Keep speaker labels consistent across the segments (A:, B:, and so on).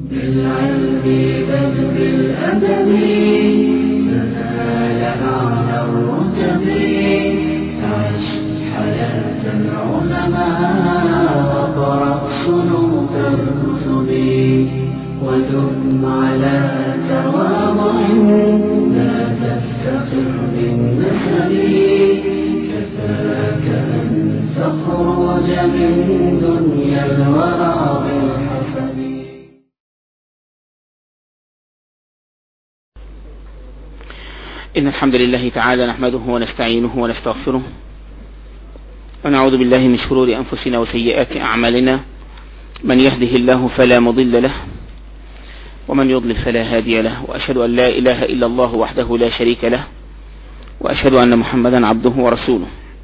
A: بالعلم بل بالأدب تنال أعلى الرتب عش حياة العلماء وقرأ صنوف الكتب ودم على تواضع لا تفتخر بالنسب كفاك أن تخرج من دنيا الورى بالحسب
B: إن الحمد لله تعالى نحمده ونستعينه ونستغفره ونعوذ بالله من شرور أنفسنا وسيئات أعمالنا من يهده الله فلا مضل له ومن يضلل فلا هادي له وأشهد أن لا إله إلا الله وحده لا شريك له وأشهد أن محمدا عبده ورسوله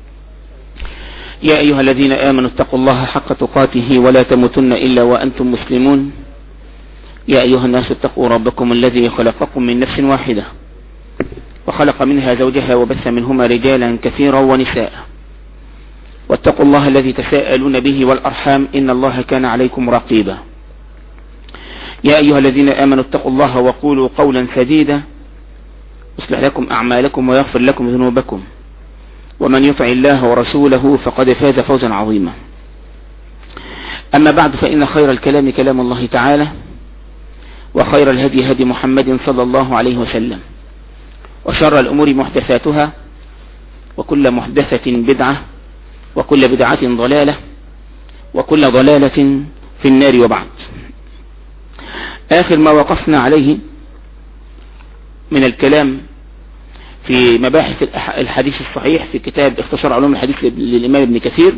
B: يا أيها الذين آمنوا اتقوا الله حق تقاته ولا تموتن إلا وأنتم مسلمون يا أيها الناس اتقوا ربكم الذي خلقكم من نفس واحدة وخلق منها زوجها وبث منهما رجالا كثيرا ونساء واتقوا الله الذي تساءلون به والأرحام إن الله كان عليكم رقيبا يا أيها الذين آمنوا اتقوا الله وقولوا قولا سديدا يصلح لكم أعمالكم ويغفر لكم ذنوبكم ومن يطع الله ورسوله فقد فاز فوزا عظيما أما بعد فإن خير الكلام كلام الله تعالى وخير الهدي هدي محمد صلى الله عليه وسلم وشر الأمور محدثاتها وكل محدثة بدعة وكل بدعة ضلالة وكل ضلالة في النار وبعد آخر ما وقفنا عليه من الكلام في مباحث الحديث الصحيح في كتاب اختصار علوم الحديث للإمام ابن كثير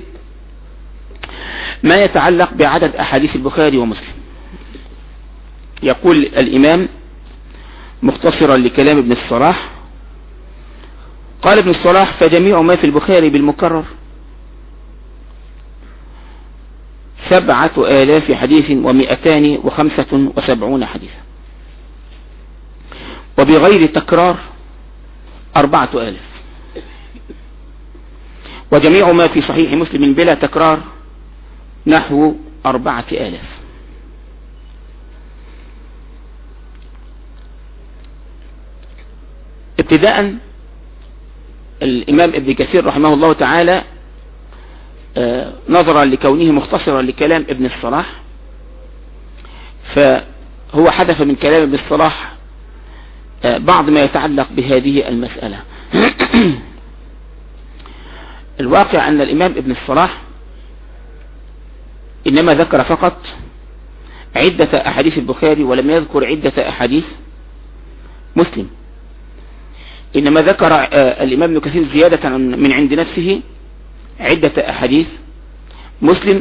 B: ما يتعلق بعدد أحاديث البخاري ومسلم يقول الإمام مختصرا لكلام ابن الصلاح قال ابن الصلاح فجميع ما في البخاري بالمكرر سبعة آلاف حديث ومئتان وخمسة وسبعون حديثا وبغير تكرار أربعة آلاف وجميع ما في صحيح مسلم بلا تكرار نحو أربعة آلاف ابتداء الإمام ابن كثير رحمه الله تعالى نظرا لكونه مختصرا لكلام ابن الصلاح فهو حدث من كلام ابن الصلاح بعض ما يتعلق بهذه المسألة الواقع أن الإمام ابن الصلاح إنما ذكر فقط عدة أحاديث البخاري ولم يذكر عدة أحاديث مسلم إنما ذكر الإمام ابن كثير زيادة من عند نفسه عدة أحاديث مسلم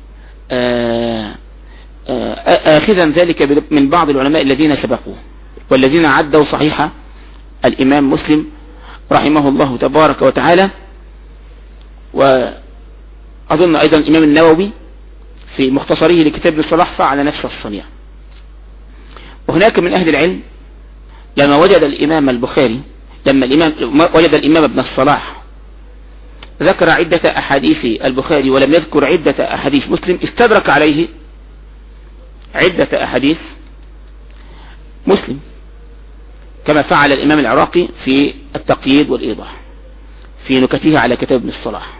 B: آخذا ذلك من بعض العلماء الذين سبقوه والذين عدوا صحيح الإمام مسلم رحمه الله تبارك وتعالى وأظن أيضا الإمام النووي في مختصره لكتاب الصلاح فعل نفس الصنيع وهناك من أهل العلم لما وجد الإمام البخاري لما الإمام وجد الإمام ابن الصلاح ذكر عدة أحاديث البخاري ولم يذكر عدة أحاديث مسلم استدرك عليه عدة أحاديث مسلم كما فعل الإمام العراقي في التقييد والإيضاح في نكته على كتاب ابن الصلاح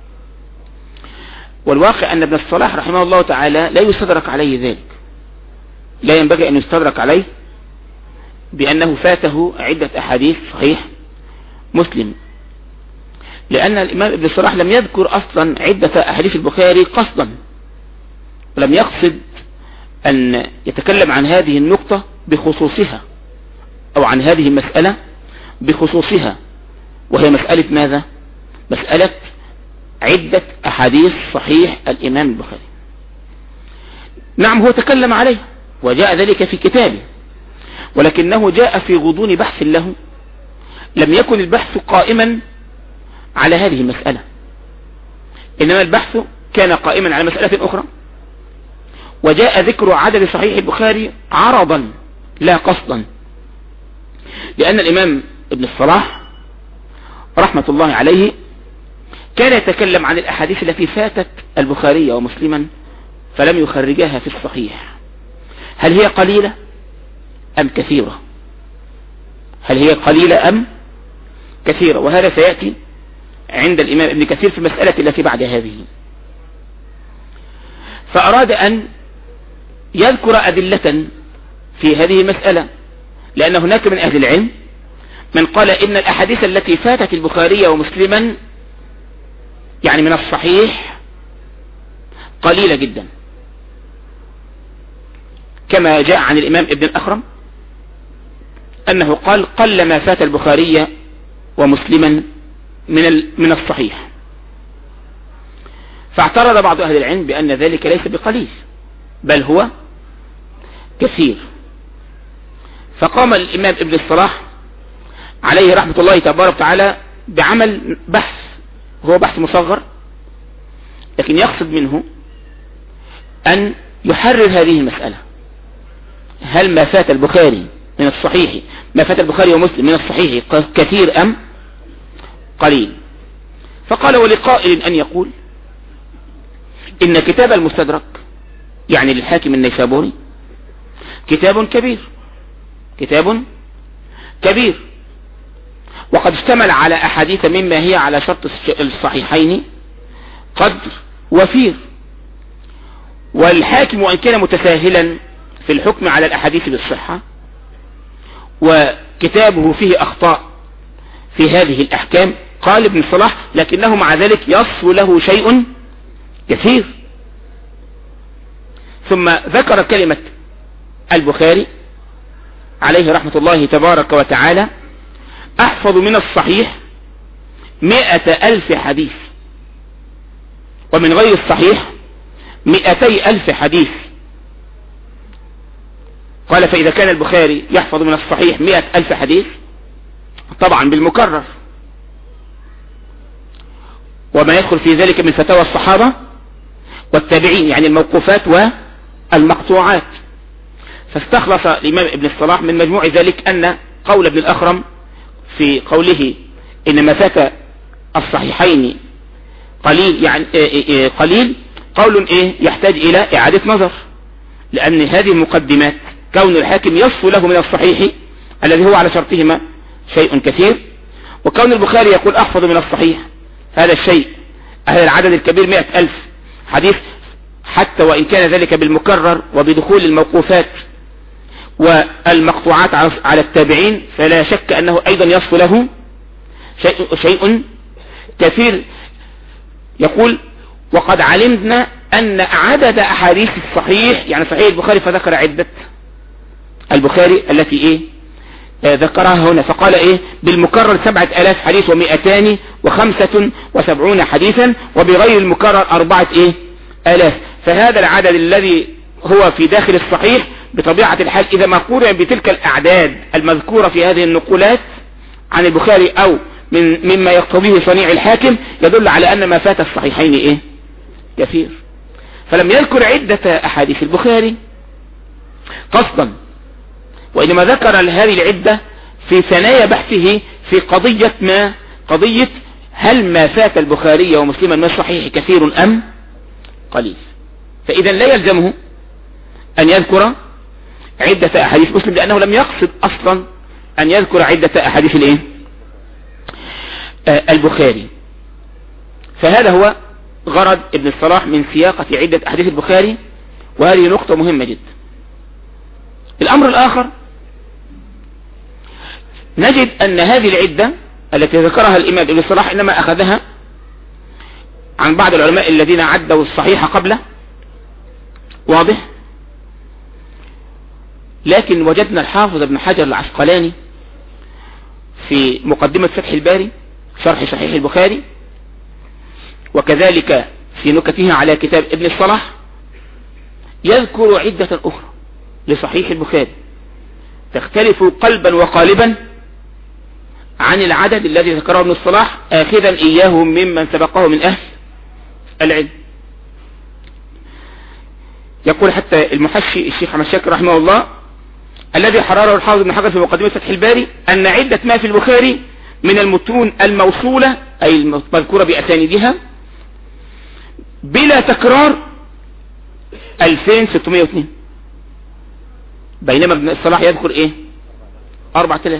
B: والواقع أن ابن الصلاح رحمه الله تعالى لا يستدرك عليه ذلك لا ينبغي أن يستدرك عليه بأنه فاته عدة أحاديث صحيح مسلم لأن الإمام ابن الصلاح لم يذكر أصلا عدة أحاديث البخاري قصدا ولم يقصد أن يتكلم عن هذه النقطة بخصوصها أو عن هذه المسألة بخصوصها وهي مسألة ماذا مسألة عدة أحاديث صحيح الإمام البخاري نعم هو تكلم عليه وجاء ذلك في كتابه ولكنه جاء في غضون بحث له لم يكن البحث قائما على هذه المسألة إنما البحث كان قائما على مسألة أخرى وجاء ذكر عدد صحيح البخاري عرضا لا قصدا لأن الإمام ابن الصلاح رحمة الله عليه كان يتكلم عن الأحاديث التي فاتت البخاري ومسلما فلم يخرجها في الصحيح هل هي قليلة أم كثيرة هل هي قليلة أم كثيرة وهذا سيأتي عند الإمام ابن كثير في المسألة التي بعد هذه فأراد أن يذكر أدلة في هذه المسألة لأن هناك من أهل العلم من قال إن الأحاديث التي فاتت البخاري ومسلما يعني من الصحيح قليلة جدا كما جاء عن الإمام ابن الأخرم أنه قال قل ما فات البخاري ومسلما من من الصحيح فاعترض بعض أهل العلم بأن ذلك ليس بقليل بل هو كثير فقام الإمام ابن الصلاح عليه رحمة الله تبارك وتعالى بعمل بحث هو بحث مصغر لكن يقصد منه أن يحرر هذه المسألة هل ما فات البخاري من الصحيح ما فات البخاري ومسلم من الصحيح كثير أم قليل فقال ولقائل أن يقول إن كتاب المستدرك يعني للحاكم النيسابوري كتاب كبير كتاب كبير وقد اشتمل على أحاديث مما هي على شرط الصحيحين قدر وفير والحاكم وإن كان متساهلا في الحكم على الأحاديث بالصحة وكتابه فيه أخطاء في هذه الأحكام قال ابن صلاح لكنه مع ذلك يصف له شيء كثير ثم ذكر كلمة البخاري عليه رحمة الله تبارك وتعالى أحفظ من الصحيح مئة ألف حديث ومن غير الصحيح مئتي ألف حديث قال فإذا كان البخاري يحفظ من الصحيح مئة ألف حديث طبعا بالمكرر وما يدخل في ذلك من فتاوى الصحابة والتابعين يعني الموقوفات والمقطوعات فاستخلص الإمام ابن الصلاح من مجموع ذلك أن قول ابن الأخرم في قوله إن ما فات الصحيحين قليل يعني إيه إيه إيه قليل قول إيه يحتاج إلى إعادة نظر لأن هذه المقدمات كون الحاكم يصف له من الصحيح الذي هو على شرطهما شيء كثير وكون البخاري يقول أحفظ من الصحيح هذا الشيء هذا العدد الكبير مئة ألف حديث حتى وإن كان ذلك بالمكرر وبدخول الموقوفات والمقطوعات على التابعين فلا شك أنه أيضا يصف له شيء, شيء كثير يقول وقد علمنا أن عدد أحاديث الصحيح يعني صحيح البخاري فذكر عدة البخاري التي إيه آه ذكرها هنا فقال إيه بالمكرر سبعة ألاف حديث ومئتان وخمسة وسبعون حديثا وبغير المكرر أربعة إيه ألاف فهذا العدد الذي هو في داخل الصحيح بطبيعة الحال إذا ما قورن بتلك الأعداد المذكورة في هذه النقولات عن البخاري أو من مما يقتضيه صنيع الحاكم يدل على أن ما فات الصحيحين إيه كثير فلم يذكر عدة أحاديث البخاري قصدا وإنما ذكر هذه العدة في ثنايا بحثه في قضية ما قضية هل ما فات البخاري ومسلما من الصحيح كثير أم قليل فإذا لا يلزمه أن يذكر عدة أحاديث مسلم لأنه لم يقصد أصلا أن يذكر عدة أحاديث الإيه آه البخاري فهذا هو غرض ابن الصلاح من سياقة عدة أحاديث البخاري وهذه نقطة مهمة جدا الأمر الآخر نجد أن هذه العدة التي ذكرها الإمام ابن الصلاح إنما أخذها عن بعض العلماء الذين عدوا الصحيح قبله واضح لكن وجدنا الحافظ ابن حجر العسقلاني في مقدمة فتح الباري شرح صحيح البخاري وكذلك في نكته على كتاب ابن الصلاح يذكر عدة أخرى لصحيح البخاري تختلف قلبا وقالبا عن العدد الذي ذكره ابن الصلاح آخذا إياه ممن سبقه من أهل العلم يقول حتى المحشي الشيخ أحمد شاكر رحمه الله الذي حرره الحافظ ابن حجر في مقدمة فتح الباري أن عدة ما في البخاري من المتون الموصولة أي المذكورة بأسانيدها بلا تكرار 2602 بينما ابن الصلاح يذكر ايه 4000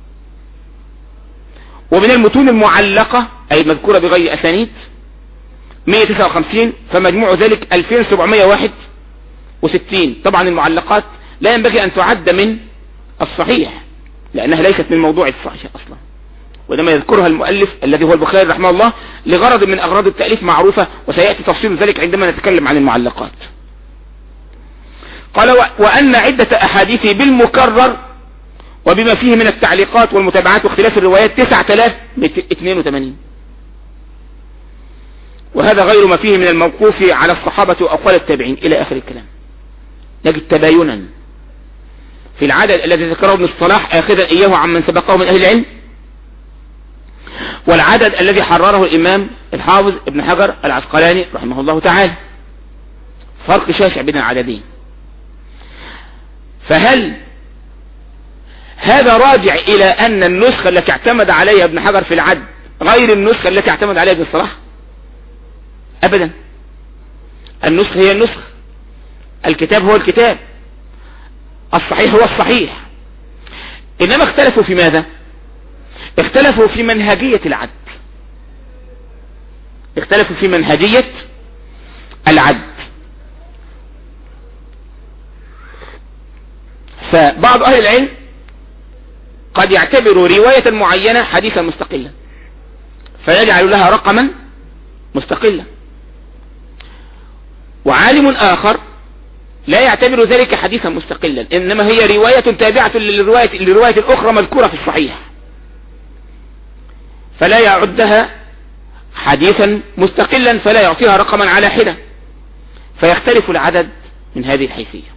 B: ومن المتون المعلقة اي المذكورة بغير اسانيد 159 فمجموع ذلك 2761 طبعا المعلقات لا ينبغي ان تعد من الصحيح لانها ليست من موضوع الصحيح اصلا وإنما يذكرها المؤلف الذي هو البخاري رحمه الله لغرض من أغراض التأليف معروفة وسيأتي تفصيل ذلك عندما نتكلم عن المعلقات قال وأن عدة أحاديث بالمكرر وبما فيه من التعليقات والمتابعات واختلاف الروايات 9082 وهذا غير ما فيه من الموقوف على الصحابة وأقوال التابعين إلى آخر الكلام نجد تباينا في العدد الذي ذكره ابن الصلاح آخذا إياه عمن سبقه من أهل العلم والعدد الذي حرره الإمام الحافظ ابن حجر العسقلاني رحمه الله تعالى فرق شاسع بين العددين فهل هذا راجع إلى أن النسخة التي اعتمد عليها ابن حجر في العد غير النسخة التي اعتمد عليها ابن الصلاح أبدا النسخة هي النسخة الكتاب هو الكتاب الصحيح هو الصحيح إنما اختلفوا في ماذا اختلفوا في منهجية العد اختلفوا في منهجية العد فبعض اهل العلم قد يعتبر رواية معينة حديثا مستقلا فيجعل لها رقما مستقلا وعالم اخر لا يعتبر ذلك حديثا مستقلا انما هي رواية تابعة للرواية, للرواية الاخرى مذكورة في الصحيح فلا يعدها حديثا مستقلا فلا يعطيها رقما على حدة فيختلف العدد من هذه الحيثية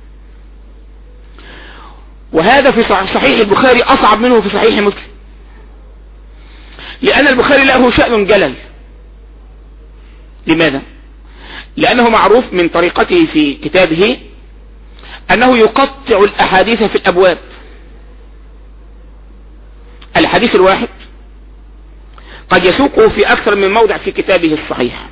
B: وهذا في صحيح البخاري أصعب منه في صحيح مسلم لأن البخاري له شأن جلل لماذا؟ لأنه معروف من طريقته في كتابه أنه يقطع الأحاديث في الأبواب الحديث الواحد قد يسوقه في أكثر من موضع في كتابه الصحيح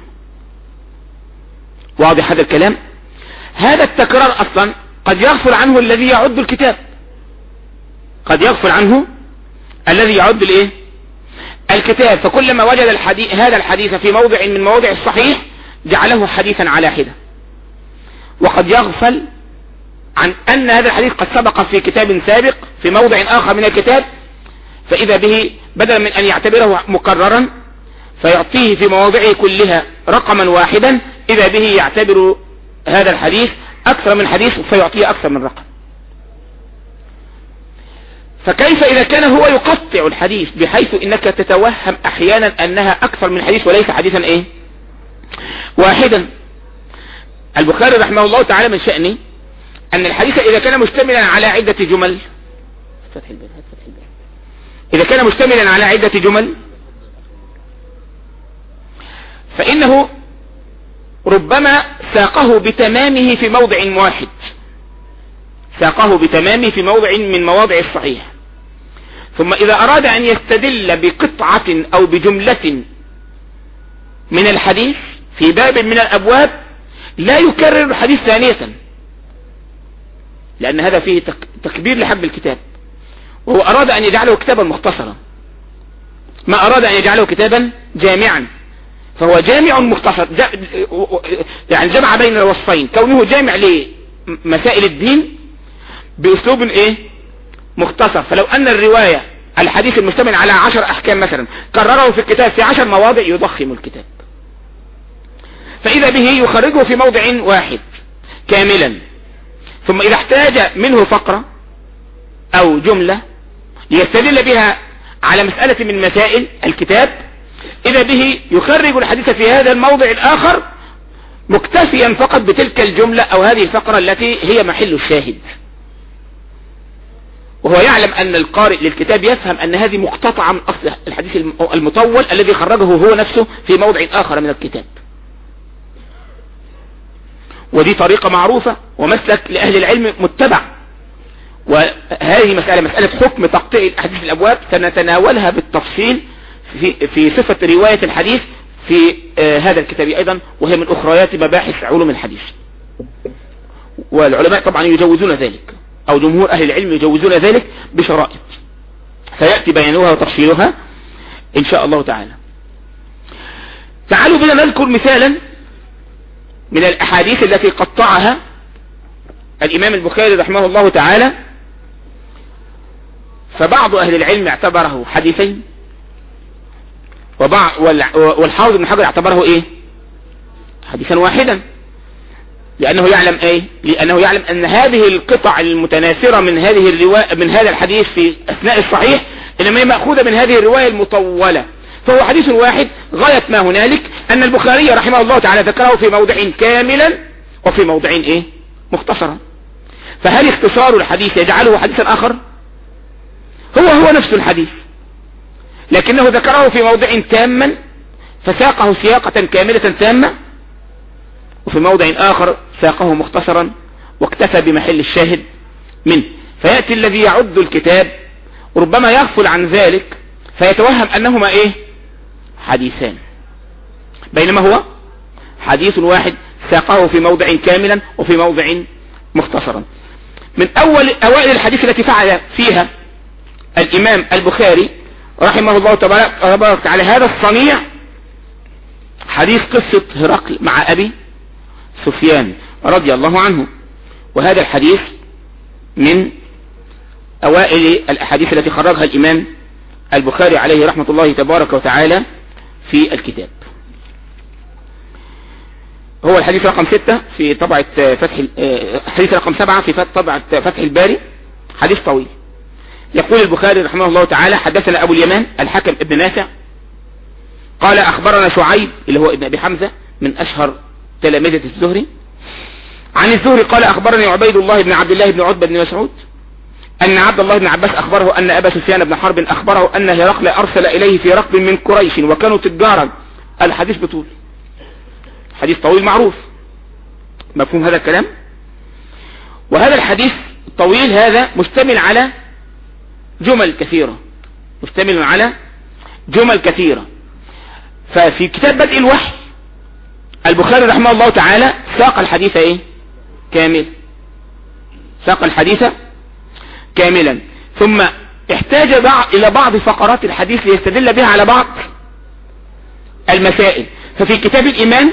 B: واضح هذا الكلام هذا التكرار أصلا قد يغفل عنه الذي يعد الكتاب قد يغفل عنه الذي يعد الايه الكتاب فكلما وجد الحديث هذا الحديث في موضع من مواضع الصحيح جعله حديثا على حدة وقد يغفل عن أن هذا الحديث قد سبق في كتاب سابق في موضع آخر من الكتاب فإذا به بدلا من أن يعتبره مكررا فيعطيه في مواضعه كلها رقما واحدا إذا به يعتبر هذا الحديث أكثر من حديث فيعطيه أكثر من رقم فكيف إذا كان هو يقطع الحديث بحيث إنك تتوهم أحيانا أنها أكثر من حديث وليس حديثا إيه واحدا البخاري رحمه الله تعالى من شأنه أن الحديث إذا كان مشتملا على عدة جمل فتح الباب فتح الباب إذا كان مشتملا على عدة جمل فإنه ربما ساقه بتمامه في موضع واحد ساقه بتمامه في موضع من مواضع الصحيح ثم إذا أراد أن يستدل بقطعة أو بجملة من الحديث في باب من الأبواب لا يكرر الحديث ثانية لأن هذا فيه تكبير لحب الكتاب وهو أراد أن يجعله كتابا مختصرا ما أراد أن يجعله كتابا جامعا فهو جامع مختصر يعني جمع بين الوصفين كونه جامع لمسائل الدين بأسلوب إيه مختصر فلو أن الرواية الحديث المشتمل على عشر أحكام مثلا كرره في الكتاب في عشر مواضع يضخم الكتاب فإذا به يخرجه في موضع واحد كاملا ثم إذا احتاج منه فقرة أو جملة ليستدل بها على مسألة من مسائل الكتاب إذا به يخرج الحديث في هذا الموضع الآخر مكتفيا فقط بتلك الجملة أو هذه الفقرة التي هي محل الشاهد وهو يعلم أن القارئ للكتاب يفهم أن هذه مقتطعة من أصل الحديث المطول الذي خرجه هو نفسه في موضع آخر من الكتاب ودي طريقة معروفة ومسلك لأهل العلم متبع وهذه مسألة مسألة حكم تقطيع الأحاديث الأبواب سنتناولها بالتفصيل في, في صفة رواية الحديث في آه هذا الكتاب أيضا وهي من أخريات مباحث علوم الحديث والعلماء طبعا يجوزون ذلك او جمهور اهل العلم يجوزون ذلك بشرائط سيأتي بيانها وتفصيلها ان شاء الله تعالى تعالوا بنا نذكر مثالا من الاحاديث التي قطعها الامام البخاري رحمه الله تعالى فبعض اهل العلم اعتبره حديثين وبعض والحافظ ابن حجر اعتبره ايه حديثا واحدا لانه يعلم ايه لانه يعلم ان هذه القطع المتناثرة من هذه الرواية من هذا الحديث في اثناء الصحيح انما هي مأخوذة من هذه الرواية المطولة فهو حديث واحد غاية ما هنالك ان البخاري رحمه الله تعالى ذكره في موضع كاملا وفي موضع ايه مختصرا فهل اختصار الحديث يجعله حديثا اخر هو هو نفس الحديث لكنه ذكره في موضع تاما فساقه سياقة كاملة تامة وفي موضع آخر ساقه مختصرا واكتفى بمحل الشاهد منه فيأتي الذي يعد الكتاب ربما يغفل عن ذلك فيتوهم أنهما إيه حديثان بينما هو حديث واحد ساقه في موضع كاملا وفي موضع مختصرا من أول أوائل الحديث التي فعل فيها الإمام البخاري رحمه الله تبارك على هذا الصنيع حديث قصة هرقل مع أبي سفيان رضي الله عنه وهذا الحديث من أوائل الأحاديث التي خرجها الإمام البخاري عليه رحمة الله تبارك وتعالى في الكتاب هو الحديث رقم ستة في طبعة فتح الحديث رقم سبعة في طبعة فتح الباري حديث طويل يقول البخاري رحمه الله تعالى حدثنا أبو اليمان الحكم ابن نافع قال أخبرنا شعيب اللي هو ابن أبي حمزة من أشهر تلامذة الزهري عن الزهري قال أخبرني عبيد الله بن عبد الله بن عتبة بن مسعود أن عبد الله بن عباس أخبره أن أبا سفيان بن حرب أخبره أن هرقل أرسل إليه في ركب من قريش وكانوا تجارا الحديث بطول حديث طويل معروف مفهوم هذا الكلام وهذا الحديث الطويل هذا مشتمل على جمل كثيرة مشتمل على جمل كثيرة ففي كتاب بدء الوحي البخاري رحمه الله تعالى ساق الحديث ايه كامل ساق الحديث كاملا ثم احتاج بعض الى بعض فقرات الحديث ليستدل بها على بعض المسائل ففي كتاب الايمان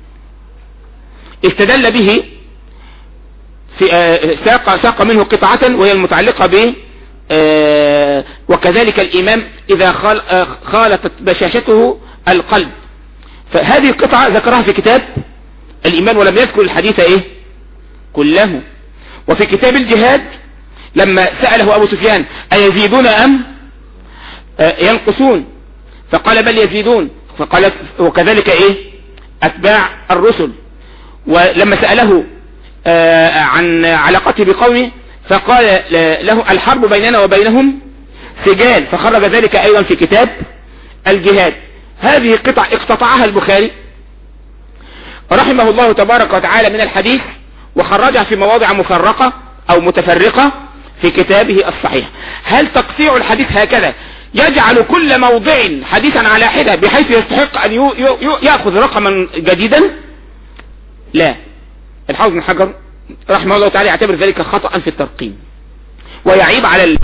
B: استدل به في آه ساق, ساق منه قطعة وهي المتعلقة ب آه وكذلك الإمام إذا خال آه خالطت بشاشته القلب فهذه القطعة ذكرها في كتاب الإيمان ولم يذكر الحديث إيه كله وفي كتاب الجهاد لما سأله أبو سفيان أيزيدون أم ينقصون فقال بل يزيدون فقال وكذلك إيه أتباع الرسل ولما سأله عن علاقته بقومه فقال له الحرب بيننا وبينهم سجال فخرج ذلك أيضا في كتاب الجهاد هذه قطع اقتطعها البخاري رحمه الله تبارك وتعالى من الحديث وخرجها في مواضع مفرقة او متفرقة في كتابه الصحيح هل تقطيع الحديث هكذا يجعل كل موضع حديثا على حدة بحيث يستحق ان يو يو يأخذ رقما جديدا لا الحافظ بن حجر رحمه الله تعالى يعتبر ذلك خطأ في الترقيم ويعيب على ال...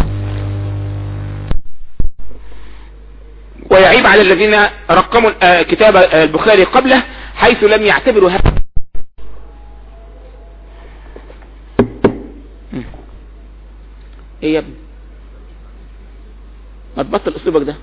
B: ويعيب على الذين رقموا كتاب البخاري قبله حيث لم يعتبروا هذا ايه يا ابني ما تبطل اسلوبك ده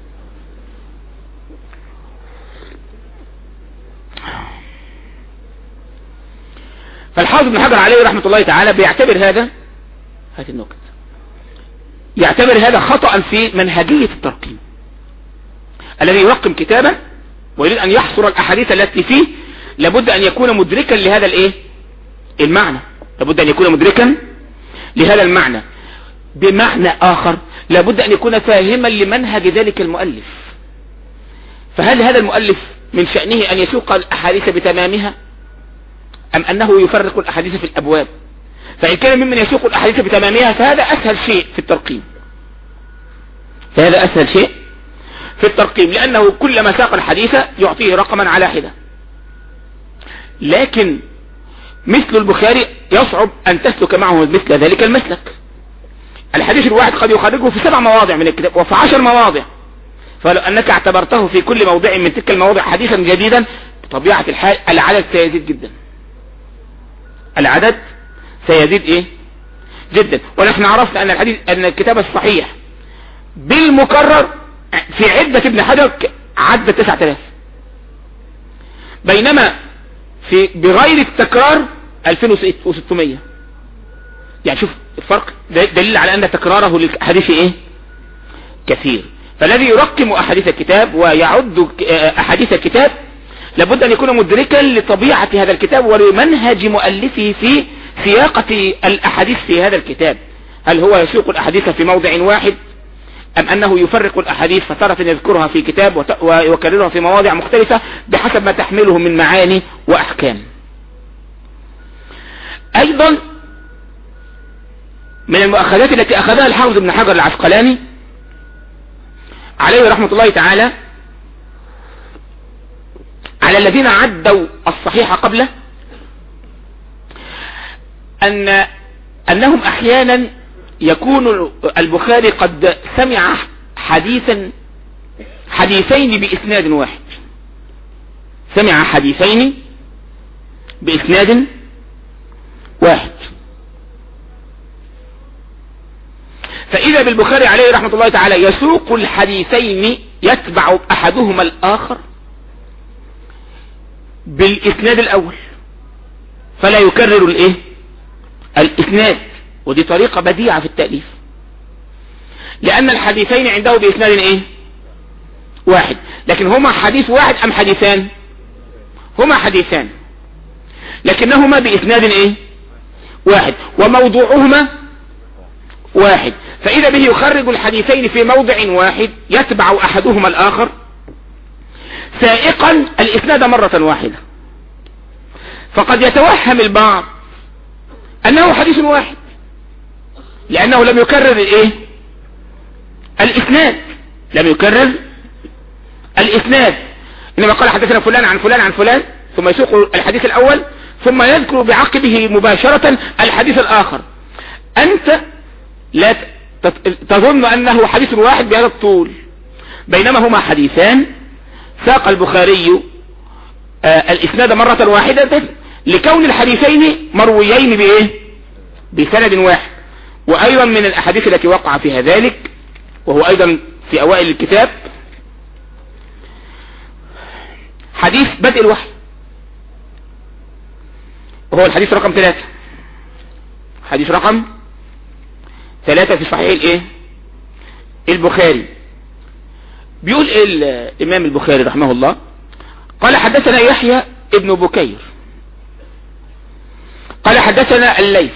B: فالحافظ ابن حجر عليه رحمة الله تعالى بيعتبر هذا هات النكت يعتبر هذا خطأ في منهجية الترقيم الذي يرقم كتابا ويريد ان يحصر الاحاديث التي فيه لابد ان يكون مدركا لهذا الايه المعنى لابد ان يكون مدركا لهذا المعنى بمعنى اخر لابد ان يكون فاهما لمنهج ذلك المؤلف فهل هذا المؤلف من شأنه ان يسوق الاحاديث بتمامها ام انه يفرق الاحاديث في الابواب فان كان ممن يسوق الاحاديث بتمامها فهذا اسهل شيء في الترقيم فهذا اسهل شيء في الترقيم لأنه كلما ساق الحديث يعطيه رقما على حدة لكن مثل البخاري يصعب أن تسلك معه مثل ذلك المسلك الحديث الواحد قد يخرجه في سبع مواضع من الكتاب وفي عشر مواضع فلو انك اعتبرته في كل موضع من تلك المواضع حديثا جديدا بطبيعة الحال العدد سيزيد جدا العدد سيزيد ايه جدا ونحن عرفنا ان الحديث ان الكتاب الصحيح بالمكرر في عدة ابن حجر عدى 9000 بينما في بغير التكرار 2600 يعني شوف الفرق دليل على ان تكراره للحديث ايه كثير فالذي يرقم احاديث الكتاب ويعد احاديث الكتاب لابد ان يكون مدركا لطبيعة هذا الكتاب ولمنهج مؤلفه في سياقة الاحاديث في هذا الكتاب هل هو يسوق الاحاديث في موضع واحد ام انه يفرق الاحاديث فترة يذكرها في كتاب ويكررها في مواضع مختلفة بحسب ما تحمله من معاني واحكام ايضا من المؤخذات التي اخذها الحافظ ابن حجر العسقلاني عليه رحمة الله تعالى على الذين عدوا الصحيح قبله ان انهم احيانا يكون البخاري قد سمع حديثا حديثين باسناد واحد سمع حديثين باسناد واحد فإذا بالبخاري عليه رحمة الله تعالى يسوق الحديثين يتبع أحدهما الآخر بالإسناد الأول فلا يكرر الإيه الإسناد ودي طريقة بديعة في التأليف لأن الحديثين عنده بإسناد إيه واحد لكن هما حديث واحد أم حديثان هما حديثان لكنهما بإسناد إيه واحد وموضوعهما واحد فإذا به يخرج الحديثين في موضع واحد يتبع أحدهما الآخر سائقا الإسناد مرة واحدة فقد يتوهم البعض أنه حديث واحد لأنه لم يكرر الإيه الإسناد لم يكرر الإسناد إنما قال حدثنا فلان عن فلان عن فلان ثم يسوق الحديث الأول ثم يذكر بعقبه مباشرة الحديث الآخر أنت لا تظن أنه حديث واحد بهذا الطول بينما هما حديثان ساق البخاري آه الإسناد مرة واحدة لكون الحديثين مرويين بإيه بسند واحد وأيضا من الأحاديث التي وقع فيها ذلك وهو أيضا في أوائل الكتاب حديث بدء الوحي وهو الحديث رقم ثلاثة حديث رقم ثلاثة في صحيح الايه البخاري بيقول ايه الامام البخاري رحمه الله قال حدثنا يحيى ابن بكير قال حدثنا الليث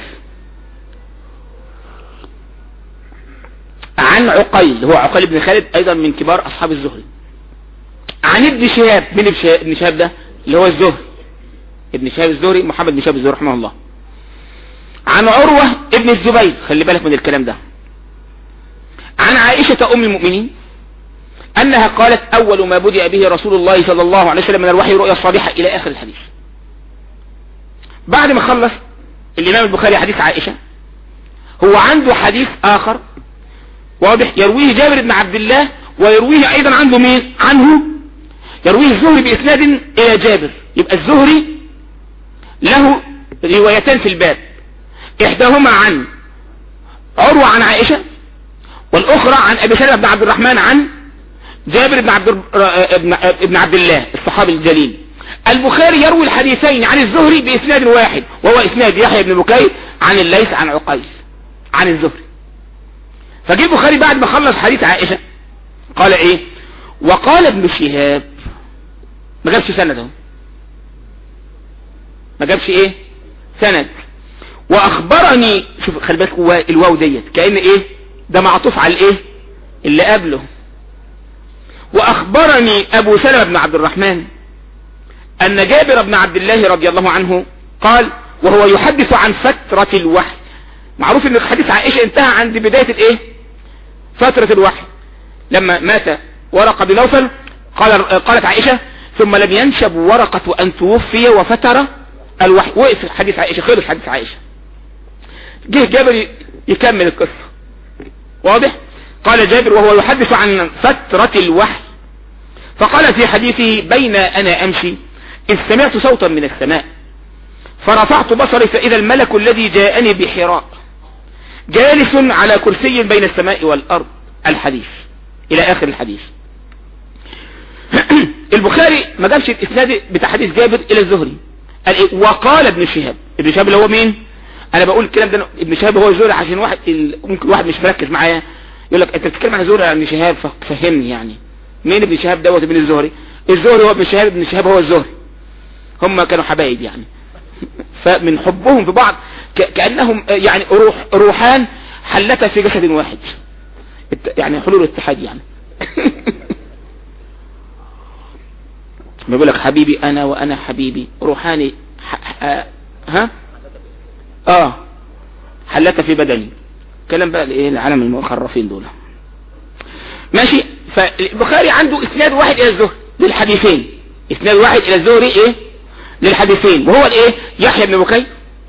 B: عن عقيل هو عقيل بن خالد ايضا من كبار اصحاب الزهري عن ابن شهاب من ابن شهاب ده اللي هو الزهري ابن شهاب الزهري محمد بن شهاب الزهري رحمه الله عن عروة ابن الزبير خلي بالك من الكلام ده عن عائشة ام المؤمنين انها قالت اول ما بدأ به رسول الله صلى الله عليه وسلم من الوحي رؤيا الصالحة الى اخر الحديث بعد ما خلص الامام البخاري حديث عائشة هو عنده حديث اخر واضح يرويه جابر بن عبد الله ويرويه ايضا عنده مين عنه يرويه الزهري باسناد الى جابر يبقى الزهري له روايتان في الباب احداهما عن عروة عن عائشة والاخرى عن ابي سلمة بن عبد الرحمن عن جابر بن عبد ابن عبد الله الصحابي الجليل البخاري يروي الحديثين عن الزهري باسناد واحد وهو اسناد يحيى بن بكير عن الليث عن عقيل عن الزهري فجي البخاري بعد ما خلص حديث عائشة قال ايه وقال ابن شهاب ما جابش سند اهو ما جابش ايه سند واخبرني شوف خلي بالك الواو ديت كأن ايه ده معطوف على الايه اللي قبله واخبرني ابو سلمة بن عبد الرحمن ان جابر بن عبد الله رضي الله عنه قال وهو يحدث عن فترة الوحي معروف ان حديث عائشة انتهى عند بداية الايه فترة الوحي لما مات ورقة بن نوفل قال قالت عائشة ثم لم ينشب ورقة ان توفي وفتر الوحي وقف حديث عائشة خلص حديث عائشة جه جابر يكمل القصة واضح قال جابر وهو يحدث عن فترة الوحي فقال في حديثه بين انا امشي اذ سمعت صوتا من السماء فرفعت بصري فاذا الملك الذي جاءني بحراء جالس على كرسي بين السماء والارض الحديث الى اخر الحديث البخاري ما جابش الاسناد بتاع حديث جابر الى الزهري قال إيه؟ وقال ابن شهاب ابن شهاب اللي هو مين انا بقول الكلام ده ابن شهاب هو الزهري عشان واحد ممكن واحد مش مركز معايا يقول لك انت بتتكلم عن الزهري عن ابن شهاب فهمني يعني مين ابن شهاب دوت ابن الزهري الزهري هو ابن شهاب ابن شهاب هو الزهري هم كانوا حبايب يعني فمن حبهم في بعض كأنهم يعني روح روحان حلتا في جسد واحد يعني حلول الاتحاد يعني بيقول لك حبيبي انا وانا حبيبي روحاني ها اه حلت في بدني كلام بقى الايه العالم المخرفين دول ماشي فالبخاري عنده اسناد واحد الى الزهري للحديثين اسناد واحد الى الزهري ايه للحديثين وهو الايه يحيى بن بكي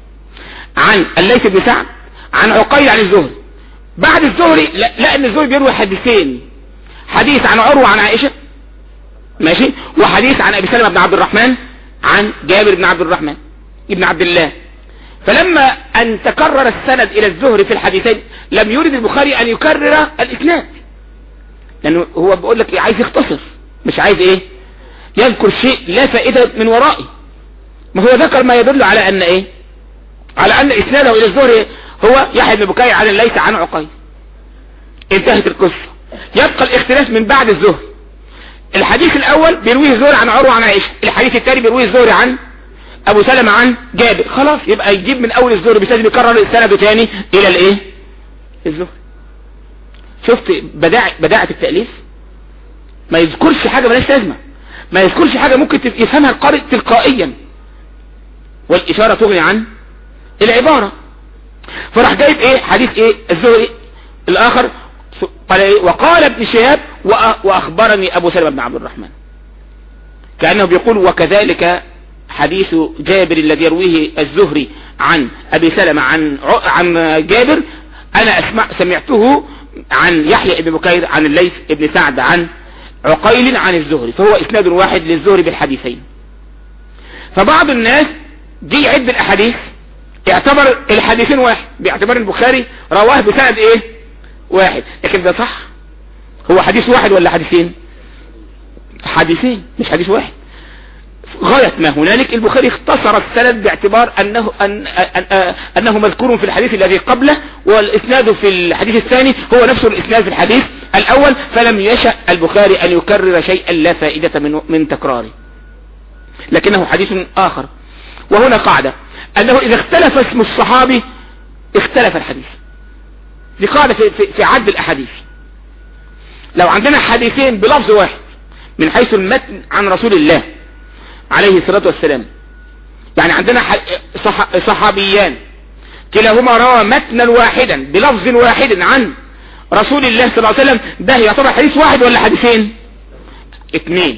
B: عن الليث بن سعد عن عقيل عن الزهري بعد الزهري لا, لا ان الزهري بيروي حديثين حديث عن عروه عن عائشه ماشي وحديث عن ابي سلمة بن عبد الرحمن عن جابر بن عبد الرحمن ابن عبد الله فلما ان تكرر السند الى الزهري في الحديثين لم يرد البخاري ان يكرر الاسناد لانه هو بيقول لك إيه عايز يختصر مش عايز ايه يذكر شيء لا فائدة من ورائه ما هو ذكر ما يدل على ان ايه على ان اسناده الى الزهري هو يحيى بن بكير عن ليس عن عقيل انتهت القصة يبقى الاختلاف من بعد الزهري الحديث الاول بيرويه الزهري عن عروة عن عائشة الحديث الثاني بيرويه الزهري عن ابو سلمة عن جابر خلاص يبقى يجيب من اول الزهري بس لازم يكرر السند تاني الى الايه الزهري شفت بداعة بداعة التأليف ما يذكرش حاجة ملاش لازمة ما يذكرش حاجة ممكن يفهمها القارئ تلقائيا والاشارة تغني عن العبارة فراح جايب ايه حديث ايه الزهري الاخر قال ايه وقال ابن شهاب واخبرني ابو سلمة بن عبد الرحمن كأنه بيقول وكذلك حديث جابر الذي يرويه الزهري عن ابي سلمة عن عن جابر انا اسمع سمعته عن يحيى بن بكير عن الليث بن سعد عن عقيل عن الزهري فهو اسناد واحد للزهري بالحديثين فبعض الناس جي يعد الاحاديث يعتبر الحديثين واحد باعتبار البخاري رواه بسند ايه واحد لكن ده صح هو حديث واحد ولا حديثين حديثين مش حديث واحد غاية ما هنالك البخاري اختصر السند باعتبار أنه, أن أن أنه مذكور في الحديث الذي قبله والإسناد في الحديث الثاني هو نفس الإسناد في الحديث الأول فلم يشأ البخاري أن يكرر شيئا لا فائدة من, من تكراره لكنه حديث آخر وهنا قاعدة أنه إذا اختلف اسم الصحابي اختلف الحديث دي قاعدة في, في, في عد الأحاديث لو عندنا حديثين بلفظ واحد من حيث المتن عن رسول الله عليه الصلاة والسلام يعني عندنا صح صحابيان كلاهما روى متنا واحدا بلفظ واحد عن رسول الله صلى الله عليه وسلم ده يعتبر حديث واحد ولا حديثين اثنين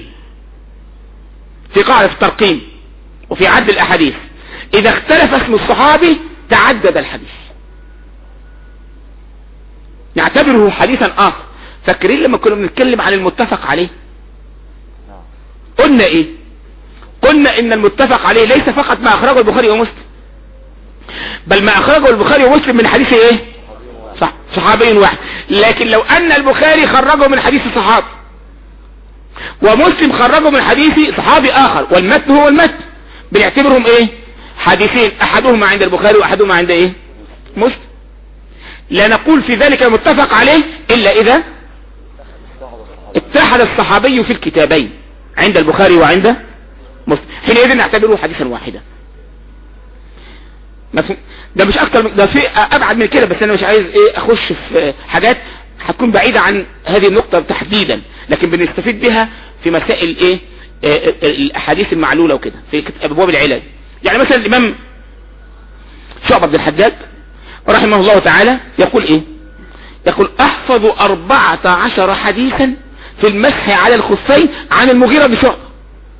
B: في قاعدة الترقيم وفي عد الاحاديث اذا اختلف اسم الصحابي تعدد الحديث نعتبره حديثا اخر فاكرين لما كنا بنتكلم عن المتفق عليه قلنا ايه قلنا ان المتفق عليه ليس فقط ما اخرجه البخاري ومسلم بل ما اخرجه البخاري ومسلم من حديث ايه صح صحابي واحد لكن لو ان البخاري خرجه من حديث صحابي ومسلم خرجه من حديث صحابي اخر والمتن هو المتن بنعتبرهم ايه حديثين احدهما عند البخاري واحدهما عند ايه مسلم لا نقول في ذلك المتفق عليه الا اذا اتحد الصحابي في الكتابين عند البخاري وعند مسلم حينئذ نعتبره حديثا واحدا مفهوم ده مش اكتر من ده في ابعد من كده بس انا مش عايز ايه اخش في حاجات هتكون بعيدة عن هذه النقطة تحديدا لكن بنستفيد بها في مسائل ايه آه الاحاديث المعلولة وكده في ابواب العلاج يعني مثلا الامام شعب بن الحجاج رحمه الله تعالى يقول ايه يقول احفظ اربعة عشر حديثا في المسح على الخفين عن المغيرة بشعب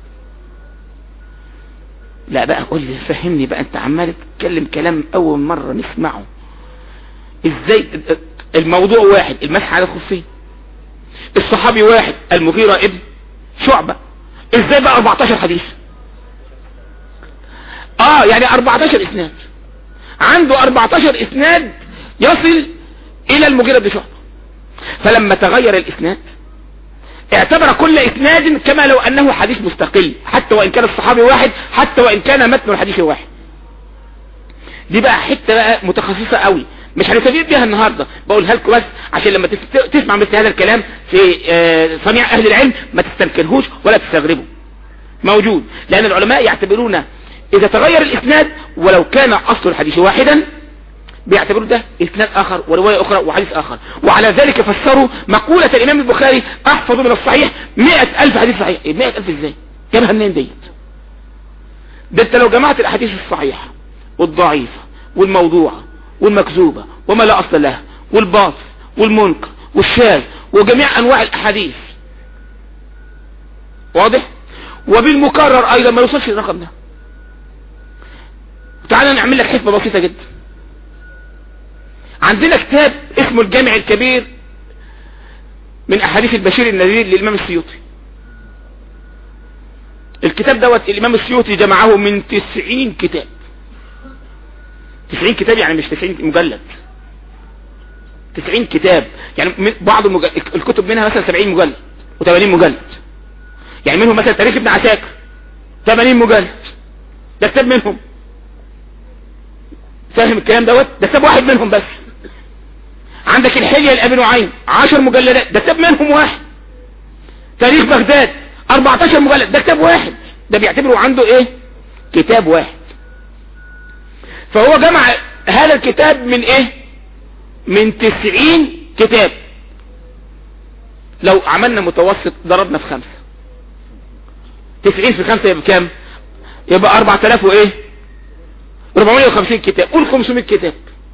B: لا بقى قول لي فهمني بقى انت عمال تتكلم كلام اول مرة نسمعه ازاي الموضوع واحد المسح على الخفين الصحابي واحد المغيرة ابن شعبة ازاي بقى 14 حديث اه يعني 14 اسناد عنده 14 اسناد يصل الى المغيرة بن شعبة فلما تغير الاسناد اعتبر كل اسناد كما لو انه حديث مستقل حتى وان كان الصحابي واحد حتى وان كان متن الحديث واحد دي بقى حتة بقى متخصصة قوي مش هنستفيد بيها النهاردة بقولها لكم بس عشان لما تس- تسمع مثل هذا الكلام في آه، صنيع اهل العلم ما تستنكرهوش ولا تستغربه موجود لان العلماء يعتبرون اذا تغير الاسناد ولو كان اصل الحديث واحدا بيعتبروا ده اسناد اخر ورواية اخرى وحديث اخر وعلى ذلك فسروا مقولة الامام البخاري احفظ من الصحيح مئة الف حديث صحيح إيه مئة الف ازاي جابها منين ديت ده انت لو جمعت الاحاديث الصحيحة والضعيفة والموضوعة والمكذوبة وما لا اصل لها والباطل والمنكر والشاذ وجميع انواع الاحاديث واضح وبالمكرر ايضا ما يوصلش الرقم ده تعال نعمل لك حسبة بسيطة جدا عندنا كتاب اسمه الجامع الكبير من احاديث البشير النذير للامام السيوطي الكتاب دوت الامام السيوطي جمعه من تسعين كتاب تسعين كتاب يعني مش تسعين مجلد تسعين كتاب يعني من- بعض المجل... الكتب منها مثلا سبعين مجلد وثمانين مجلد يعني منهم مثلا تاريخ ابن عساكر ثمانين مجلد ده كتاب منهم فاهم الكلام دوت ده كتاب واحد منهم بس عندك الحلية لأبي نعيم عشر مجلدات ده كتاب منهم واحد تاريخ بغداد 14 مجلد ده كتاب واحد ده بيعتبره عنده ايه كتاب واحد فهو جمع هذا الكتاب من ايه من 90 كتاب لو عملنا متوسط ضربنا في خمسة 90 في خمسة يبقى كام يبقى 4000 وايه 450 كتاب قول 500 كتاب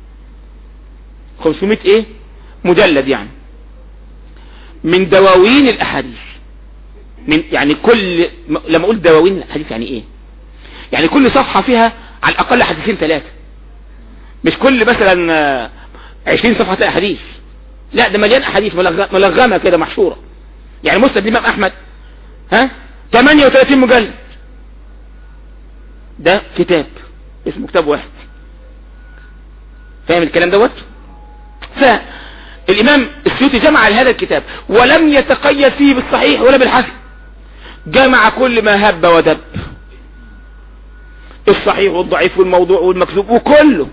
B: 500 ايه مجلد يعني من دواوين الاحاديث من يعني كل م- لما اقول دواوين الاحاديث يعني ايه يعني كل صفحة فيها على الاقل حديثين ثلاثة مش كل مثلا آه، 20 صفحة تلاقي حديث لا ده مليان احاديث ملغ- ملغمة كده محشورة يعني مسند الامام احمد ها 38 مجلد ده كتاب اسمه كتاب واحد فاهم الكلام دوت فالامام السيوطي جمع هذا الكتاب ولم يتقيد فيه بالصحيح ولا بالحسن جمع كل ما هب ودب الصحيح والضعيف والموضوع والمكذوب وكله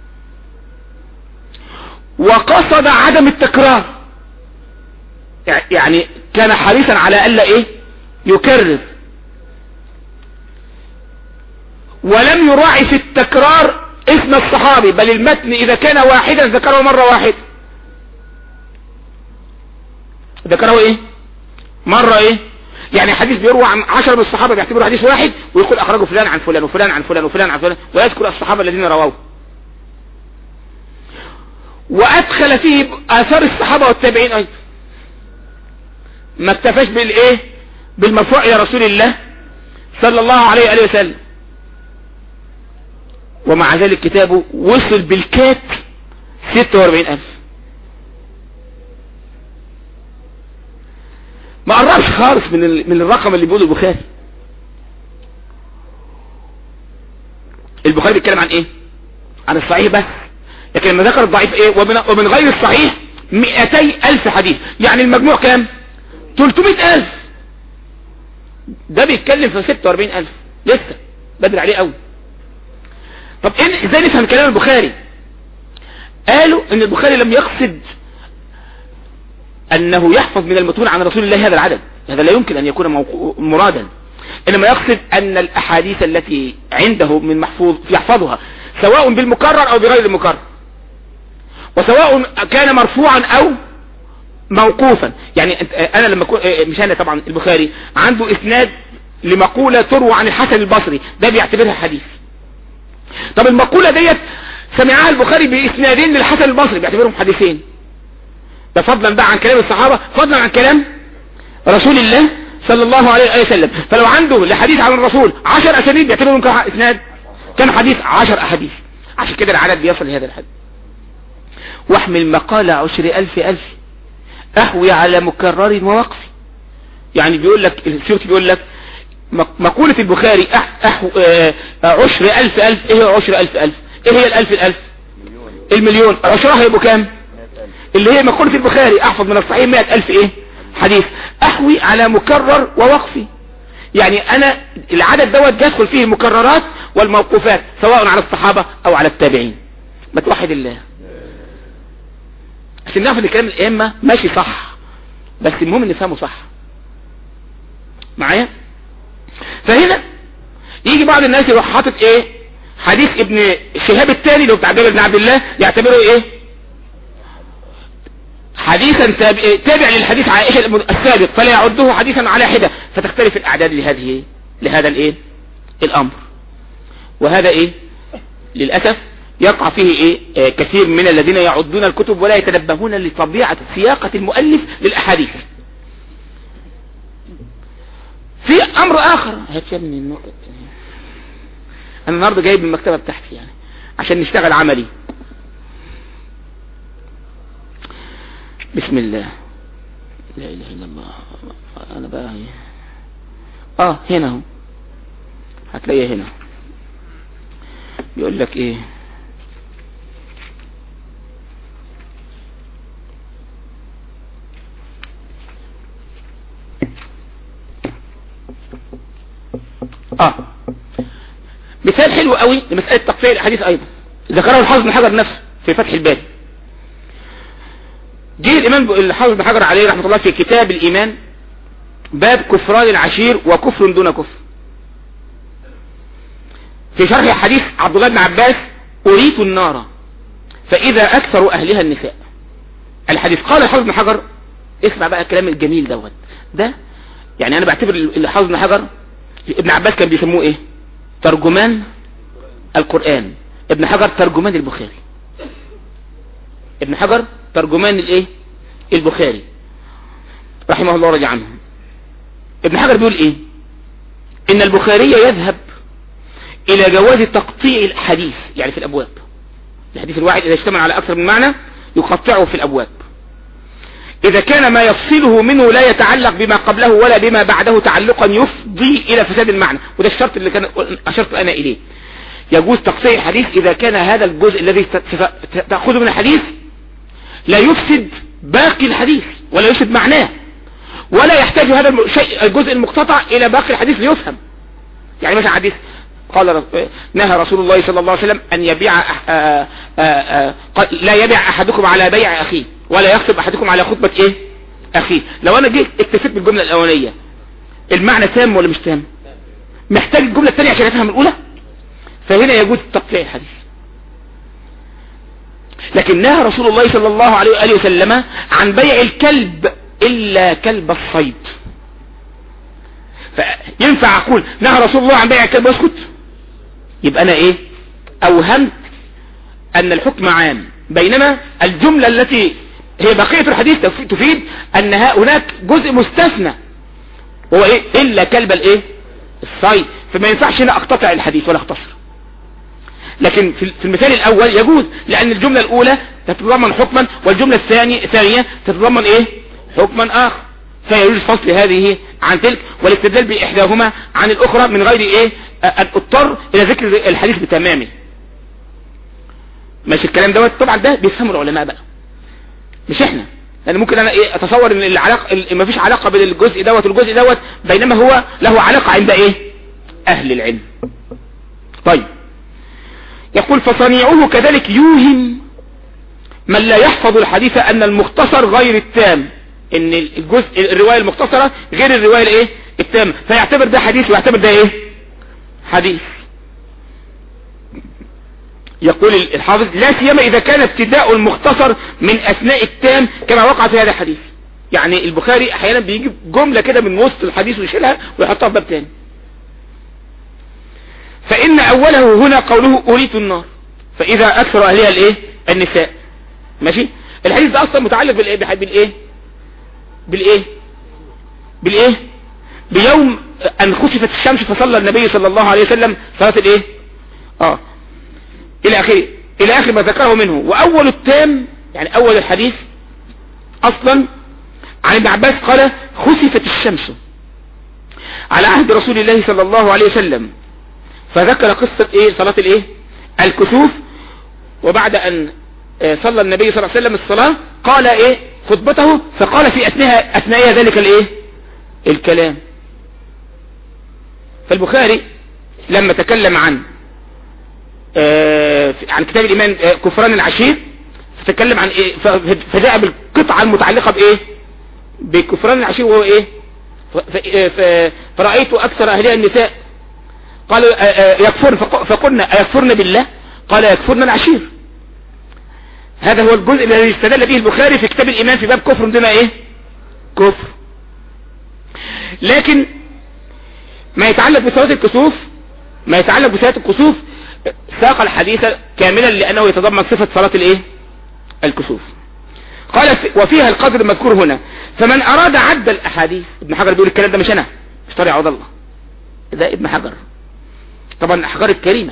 B: وقصد عدم التكرار يعني كان حريصا على الا ايه يكرر ولم يراعي في التكرار اسم الصحابي بل المتن اذا كان واحدا ذكره مرة واحدة ذكره ايه مرة ايه يعني حديث بيروى عن عشر من الصحابة بيعتبره حديث واحد ويقول اخرجه فلان عن فلان وفلان عن فلان وفلان عن فلان ويذكر الصحابة الذين رواه وادخل فيه اثار الصحابة والتابعين ايضا ما اكتفاش بالايه بالمرفوع الى رسول الله صلى الله عليه وآله وسلم ومع ذلك كتابه وصل بالكات 46 ألف ما قربش خالص من ال... من الرقم اللي بيقوله البخاري البخاري بيتكلم عن ايه عن الصحيح بس لكن لما ذكر الضعيف ايه ومن, ومن غير الصحيح 200 ألف حديث يعني المجموع كام 300 ألف ده بيتكلم في 46 ألف لسه بدري عليه قوي طب إيه ازاي نفهم كلام البخاري قالوا ان البخاري لم يقصد انه يحفظ من المتون عن رسول الله هذا العدد هذا لا يمكن ان يكون موقو- مرادا انما يقصد ان الاحاديث التي عنده من محفوظ يحفظها سواء بالمكرر او بغير المكرر وسواء كان مرفوعا او موقوفا يعني أنت- انا لما أكون مش انا طبعا البخاري عنده اسناد لمقولة تروى عن الحسن البصري ده بيعتبرها حديث طب المقولة ديت سمعها البخاري باسنادين للحسن البصري بيعتبرهم حديثين ده فضلا بقى عن كلام الصحابة فضلا عن كلام رسول الله صلى الله عليه وآله وسلم فلو عنده لحديث عن الرسول عشر اسانيد بيعتبرهم كاسناد كان حديث عشر احاديث عشان كده العدد بيصل لهذا الحد واحمل مقال عشر ألف ألف أحوي على مكرر ووقف يعني بيقول لك السيوطي بيقول لك مقولة البخاري أح أح آه، عشر ألف ألف إيه هو عشر ألف ألف إيه هي الألف الألف المليون عشرها يبقوا كام اللي هي مقولة البخاري أحفظ من الصحيح مئة ألف إيه حديث أحوي على مكرر ووقفي يعني أنا العدد دوت يدخل فيه المكررات والموقوفات سواء على الصحابة أو على التابعين ما توحد الله عشان نعرف ان كلام الائمه ماشي صح بس المهم ان نفهمه صح معايا فهنا يجي بعض الناس يروح حاطط ايه حديث ابن شهاب الثاني لو بتاع جابر بن عبد الله يعتبره ايه حديثا تابع للحديث عائشة السابق فلا يعده حديثا على حدة فتختلف الاعداد لهذه لهذا الايه الامر وهذا ايه للأسف يقع فيه ايه آه كثير من الذين يعدون الكتب ولا يتنبهون لطبيعة سياقة المؤلف للأحاديث في امر اخر هات يا ابني النقط انا النهارده جايب من المكتبة بتاعتي يعني عشان نشتغل عملي بسم الله لا اله الا الله انا بقى اه هنا اهو هتلاقيها هنا بيقول لك ايه اه مثال حلو قوي لمسألة تقفية الحديث ايضا ذكره الحافظ بن حجر نفسه في فتح الباري جه الامام الحافظ بن حجر عليه رحمة الله في كتاب الايمان باب كفران العشير وكفر دون كفر في شرح حديث عبد الله بن عباس اريت النار فاذا اكثر اهلها النساء الحديث قال الحافظ بن حجر اسمع بقى الكلام الجميل دوت ده يعني انا بعتبر الحافظ بن حجر ابن عباس كان بيسموه ايه ترجمان القرآن ابن حجر ترجمان البخاري ابن حجر ترجمان الايه البخاري رحمه الله رضي عنه ابن حجر بيقول ايه ان البخاري يذهب الى جواز تقطيع الحديث يعني في الابواب الحديث الواحد اذا اشتمل على اكثر من معنى يقطعه في الابواب إذا كان ما يفصله منه لا يتعلق بما قبله ولا بما بعده تعلقا يفضي إلى فساد المعنى وده الشرط اللي كان أشرت أنا إليه يجوز تقصير الحديث إذا كان هذا الجزء الذي تأخذه من الحديث لا يفسد باقي الحديث ولا يفسد معناه ولا يحتاج هذا الجزء المقتطع إلى باقي الحديث ليفهم يعني مثلا حديث قال نهى رسول الله صلى الله عليه وسلم أن يبيع آآ آآ لا يبيع أحدكم على بيع أخيه ولا يخطب أحدكم على خطبة إيه أخيه لو أنا جيت اكتفيت بالجملة الأولانية المعنى تام ولا مش تام محتاج الجملة الثانية عشان أفهم الأولى فهنا يجوز تقطيع الحديث لكن نهى رسول الله صلى الله عليه وآله وسلم عن بيع الكلب إلا كلب الصيد فينفع أقول نهى رسول الله عن بيع الكلب واسكت يبقى أنا إيه أوهمت أن الحكم عام بينما الجملة التي هي بقية الحديث تفيد أن هناك جزء مستثنى هو إيه إلا كلب الإيه الصيد فما ينفعش هنا أقتطع الحديث ولا أختصر لكن في المثال الأول يجوز لأن الجملة الأولى تتضمن حكما والجملة الثانية الثانية تتضمن إيه حكما آخر فيجوز فصل هذه عن تلك والاستدلال بإحداهما عن الأخرى من غير إيه أن اضطر إلى ذكر الحديث بتمامه ماشي الكلام دوت طبعا ده بيفهموا العلماء بقى مش احنا لان يعني ممكن انا ايه اتصور ان العلاقه ما فيش علاقه بين الجزء دوت والجزء دوت بينما هو له علاقه عند ايه اهل العلم طيب يقول فصنيعه كذلك يوهم من لا يحفظ الحديث ان المختصر غير التام ان الجزء الرواية المختصرة غير الرواية الايه التامة فيعتبر ده حديث ويعتبر ده ايه حديث يقول الحافظ لا سيما اذا كان ابتداء المختصر من اثناء التام كما وقع في هذا الحديث يعني البخاري احيانا بيجيب جملة كده من وسط الحديث ويشيلها ويحطها في باب تاني فان اوله هنا قوله اريت النار فاذا اكثر اهلها الايه النساء ماشي الحديث ده اصلا متعلق بالايه بالايه بالايه بالايه بيوم ان خسفت الشمس فصلى النبي صلى الله عليه وسلم صلاة الايه اه الى اخره الى اخر ما ذكره منه واول التام يعني اول الحديث اصلا عن ابن عباس قال خسفت الشمس على عهد رسول الله صلى الله عليه وسلم فذكر قصة ايه صلاة الايه الكسوف وبعد ان آه، صلى النبي صلى الله عليه وسلم الصلاة قال ايه خطبته فقال في اثناء اثناء ذلك الايه الكلام فالبخاري لما تكلم عن آه، عن كتاب الإيمان آه، كفران العشير فتكلم عن إيه ف- فجاء بالقطعة المتعلقة بإيه بكفران العشير وهو إيه ف- ف- ف- فرأيت أكثر أهلها النساء قالوا آه، آه، يكفرن فق- فقلنا أيكفرن بالله قال يكفرن العشير هذا هو الجزء الذي استدل به البخاري في كتاب الإيمان في باب كفر دون إيه كفر لكن ما يتعلق بصلاة الكسوف ما يتعلق بصلاة الكسوف ساق الحديث كاملا لأنه يتضمن صفة صلاة الايه الكسوف قال في- وفيها القدر المذكور هنا فمن أراد عد الأحاديث ابن حجر بيقول الكلام ده مش أنا مش طارق عبد الله ده ابن حجر طبعا الأحجار الكريمة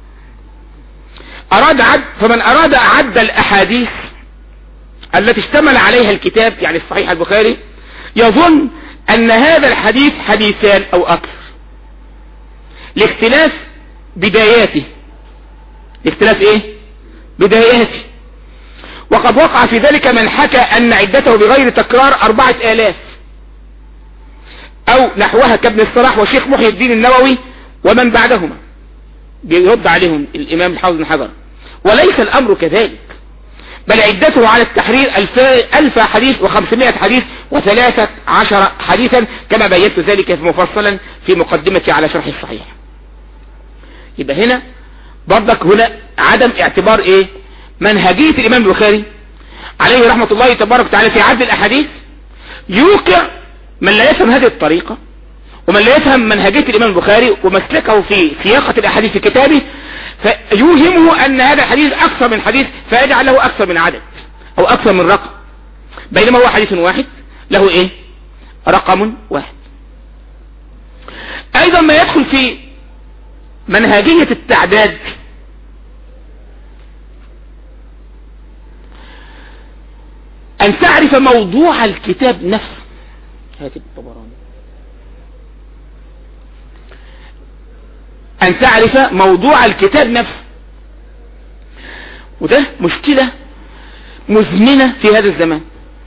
B: أراد عد فمن أراد عد الأحاديث التي اشتمل عليها الكتاب يعني الصحيح البخاري يظن أن هذا الحديث حديثان أو أكثر لاختلاف بداياته لاختلاف ايه بداياته وقد وقع في ذلك من حكى ان عدته بغير تكرار اربعة الاف او نحوها كابن الصلاح وشيخ محي الدين النووي ومن بعدهما بيرد عليهم الامام الحافظ بن حجر وليس الامر كذلك بل عدته على التحرير ألف, ألف حديث وخمسمائة حديث وثلاثة عشر حديثا كما بينت ذلك مفصلا في مقدمتي على شرح الصحيح يبقى هنا برضك هنا عدم اعتبار ايه منهجية الامام البخاري عليه رحمة الله تبارك وتعالى في عد الاحاديث يوقع من لا يفهم هذه الطريقة ومن لا يفهم منهجية الامام البخاري ومسلكه في سياقة الاحاديث في كتابه فيوهمه ان هذا الحديث اكثر من حديث فيجعل له اكثر من عدد او اكثر من رقم بينما هو حديث واحد له ايه رقم واحد ايضا ما يدخل في منهجية التعداد ان تعرف موضوع الكتاب نفسه هاتف الطبراني ان تعرف موضوع الكتاب نفسه وده مشكلة مزمنة في هذا الزمان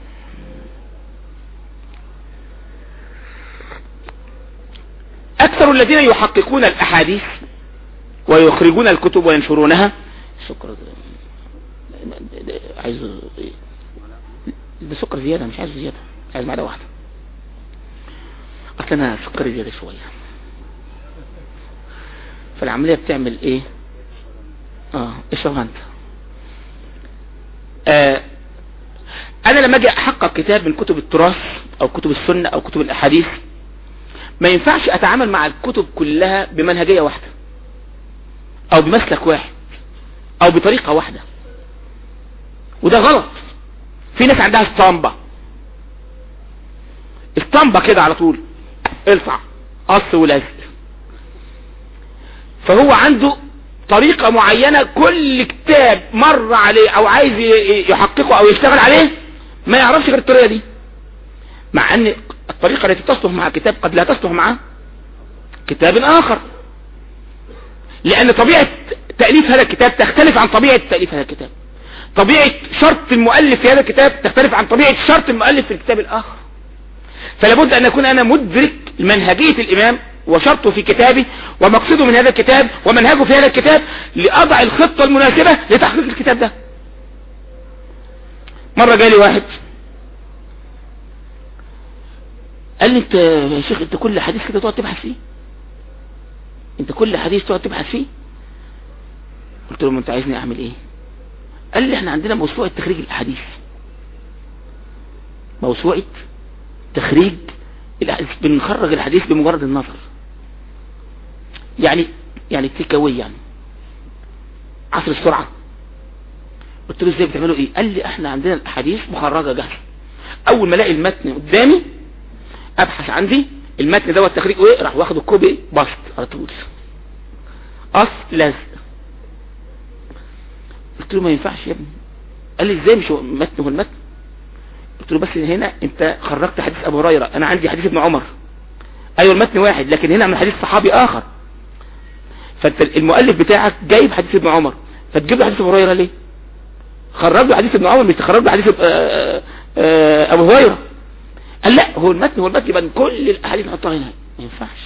B: اكثر الذين يحققون الاحاديث ويخرجون الكتب وينشرونها سكر عايز ده سكر زيادة مش عايز زيادة عايز معدة واحدة اصل انا سكري زيادة شوية فالعملية بتعمل ايه اه اشرب انت آه انا لما اجي احقق كتاب من كتب التراث او كتب السنة او كتب الاحاديث ما ينفعش اتعامل مع الكتب كلها بمنهجية واحدة او بمسلك واحد او بطريقة واحدة وده غلط في ناس عندها اسطمبة اسطمبة كده على طول الفع قص ولزق فهو عنده طريقة معينة كل كتاب مر عليه او عايز يحققه او يشتغل عليه ما يعرفش غير الطريقة دي مع ان الطريقة التي تصلح مع كتاب قد لا تصلح مع كتاب اخر لان طبيعة تأليف هذا الكتاب تختلف عن طبيعة تأليف هذا الكتاب طبيعة شرط المؤلف في هذا الكتاب تختلف عن طبيعة شرط المؤلف في الكتاب الاخر فلابد ان اكون انا مدرك منهجية الامام وشرطه في كتابي ومقصده من هذا الكتاب ومنهجه في هذا الكتاب لأضع الخطة المناسبة لتحقيق الكتاب ده مرة جالي واحد قال لي انت يا شيخ انت كل حديث كده تقعد تبحث فيه انت كل حديث تقعد تبحث فيه قلت له ما انت عايزني اعمل ايه قال لي احنا عندنا موسوعة تخريج الاحاديث موسوعة تخريج الحديث بنخرج الحديث بمجرد النظر يعني يعني تيكاوي يعني عصر السرعة قلت له ازاي بتعملوا ايه قال لي احنا عندنا الاحاديث مخرجة جاهزة اول ما الاقي المتن قدامي ابحث عندي المتن دوت تخريج ايه راح واخد الكوبي بسط على طول اصل لازق قلت له ما ينفعش يا ابني قال لي ازاي مش هو متن هو المتن قلت له بس هنا انت خرجت حديث ابو هريره انا عندي حديث ابن عمر ايوه المتن واحد لكن هنا من حديث صحابي اخر فانت المؤلف بتاعك جايب حديث ابن عمر فتجيب له حديث ابو هريره ليه خرج له حديث ابن عمر مش تخرج له حديث آه، آه، ابو هريره قال لا هو المتن هو المتن يبقى كل الاحاديث نحطها هنا ما ينفعش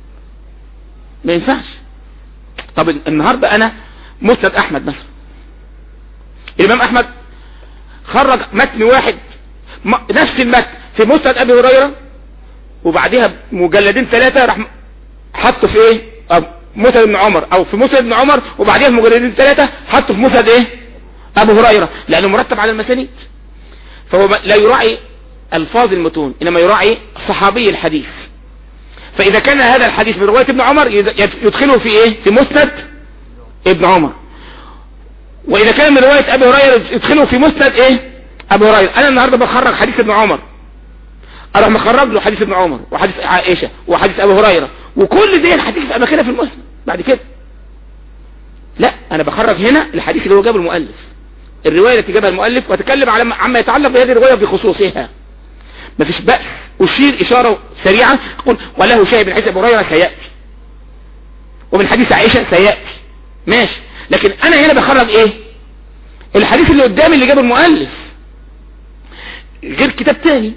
B: ما ينفعش طب النهارده انا مسند احمد مثلا الامام احمد خرج متن واحد م- نفس المتن في مسند ابي هريره وبعدها مجلدين ثلاثه راح حطه في ايه أو مسند ابن عمر او في مسند ابن عمر وبعدها في مجلدين ثلاثه حطه في مسند ايه ابو هريره لانه مرتب على المسانيد فهو ما- لا يراعي الفاظ المتون انما يراعي صحابي الحديث فاذا كان هذا الحديث من روايه ابن عمر يد- يدخله في ايه في مسند ابن عمر واذا كان من روايه ابي هريره يدخله في مسند ايه ابو هريره انا النهارده بخرج حديث ابن عمر اروح مخرج له حديث ابن عمر وحديث عائشه وحديث ابو هريره وكل دي الحديث في اماكنها في المسند بعد كده لا انا بخرج هنا الحديث اللي هو جابه المؤلف الروايه التي جابها المؤلف واتكلم على عما يتعلق بهذه الروايه بخصوصها مفيش بأس أشير إشارة سريعة أقول وله شاهد من حديث أبو هريرة سيأتي ومن حديث عائشة سيأتي ماشي لكن أنا هنا بخرج إيه الحديث اللي قدامي اللي جابه المؤلف غير كتاب تاني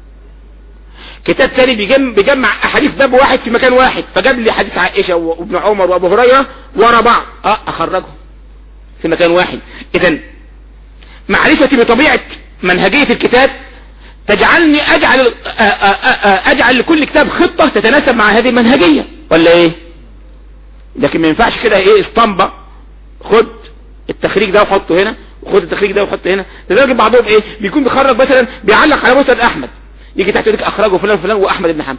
B: كتاب تاني بيجمع, بيجمع أحاديث باب واحد في مكان واحد فجاب لي حديث عائشة وابن عمر وأبو هريرة ورا بعض أه أخرجهم في مكان واحد إذا معرفتي بطبيعة منهجية الكتاب تجعلني اجعل أ- أ- أ- اجعل لكل كتاب خطة تتناسب مع هذه المنهجية ولا ايه لكن ما ينفعش كده ايه اسطمبة خد التخريج ده وحطه هنا وخد التخريج ده وحطه هنا لدرجة بعضهم ايه بيكون بيخرج مثلا بيعلق على مسند احمد يجي تحت يقول لك اخرجه فلان فلان واحمد بن حنبل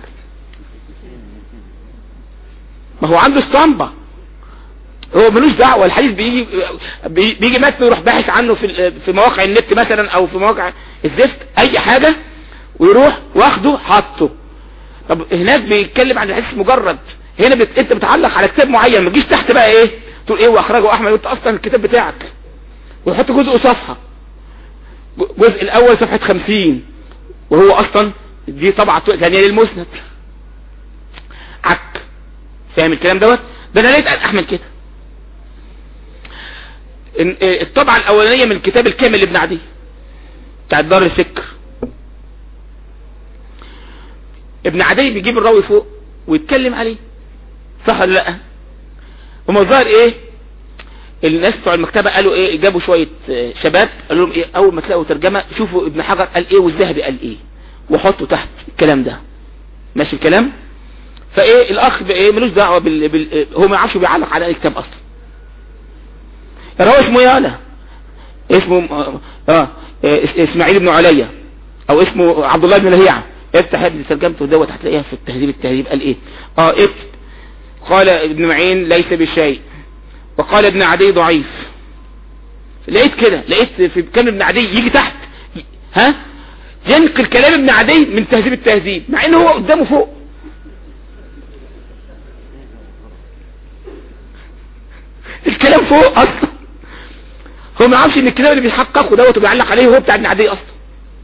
B: ما هو عنده اسطمبة هو ملوش دعوة الحديث بيجي بي- بيجي متن يروح باحث عنه في ال- في مواقع النت مثلا او في مواقع الزفت اي حاجة ويروح واخده حاطه طب هناك بيتكلم عن الحديث مجرد هنا بت... انت بتعلق على كتاب معين ما تجيش تحت بقى ايه تقول ايه واخرجه احمد وانت اصلا الكتاب بتاعك ويحط جزء صفحة الجزء الاول صفحة خمسين وهو اصلا دي طبعة ثانية للمسند عك فاهم الكلام دوت ده انا لقيت احمد كده إن- إيه، الطبعة الاولانية من الكتاب الكامل لابن عدي بتاع دار الفكر ابن عدي بيجيب الراوي فوق ويتكلم عليه صح ولا لا وما ظهر ايه الناس بتوع المكتبة قالوا ايه جابوا شوية آه، شباب قالوا لهم ايه اول ما تلاقوا ترجمة شوفوا ابن حجر قال ايه والذهبي قال ايه وحطوا تحت الكلام ده ماشي الكلام فايه الاخ بقى ايه ملوش دعوة بال... بال... هو ما يعرفش بيعلق على اي كتاب اصلا الراوي اسمه يالا اسمه اه, آه اس- اسماعيل بن عليا او اسمه عبد الله بن لهيعة افتح يا ابني ترجمته دوت هتلاقيها في التهذيب التهذيب قال ايه اه اكتب قال ابن معين ليس بشيء وقال ابن عدي ضعيف لقيت كده لقيت في كلام ابن عدي يجي تحت ي- ها ينقل كلام ابن عدي من تهذيب التهذيب مع انه هو قدامه فوق الكلام فوق اصلا هو ما يعرفش ان الكلام اللي بيحققه دوت وبيعلق عليه هو بتاع ابن عدي اصلا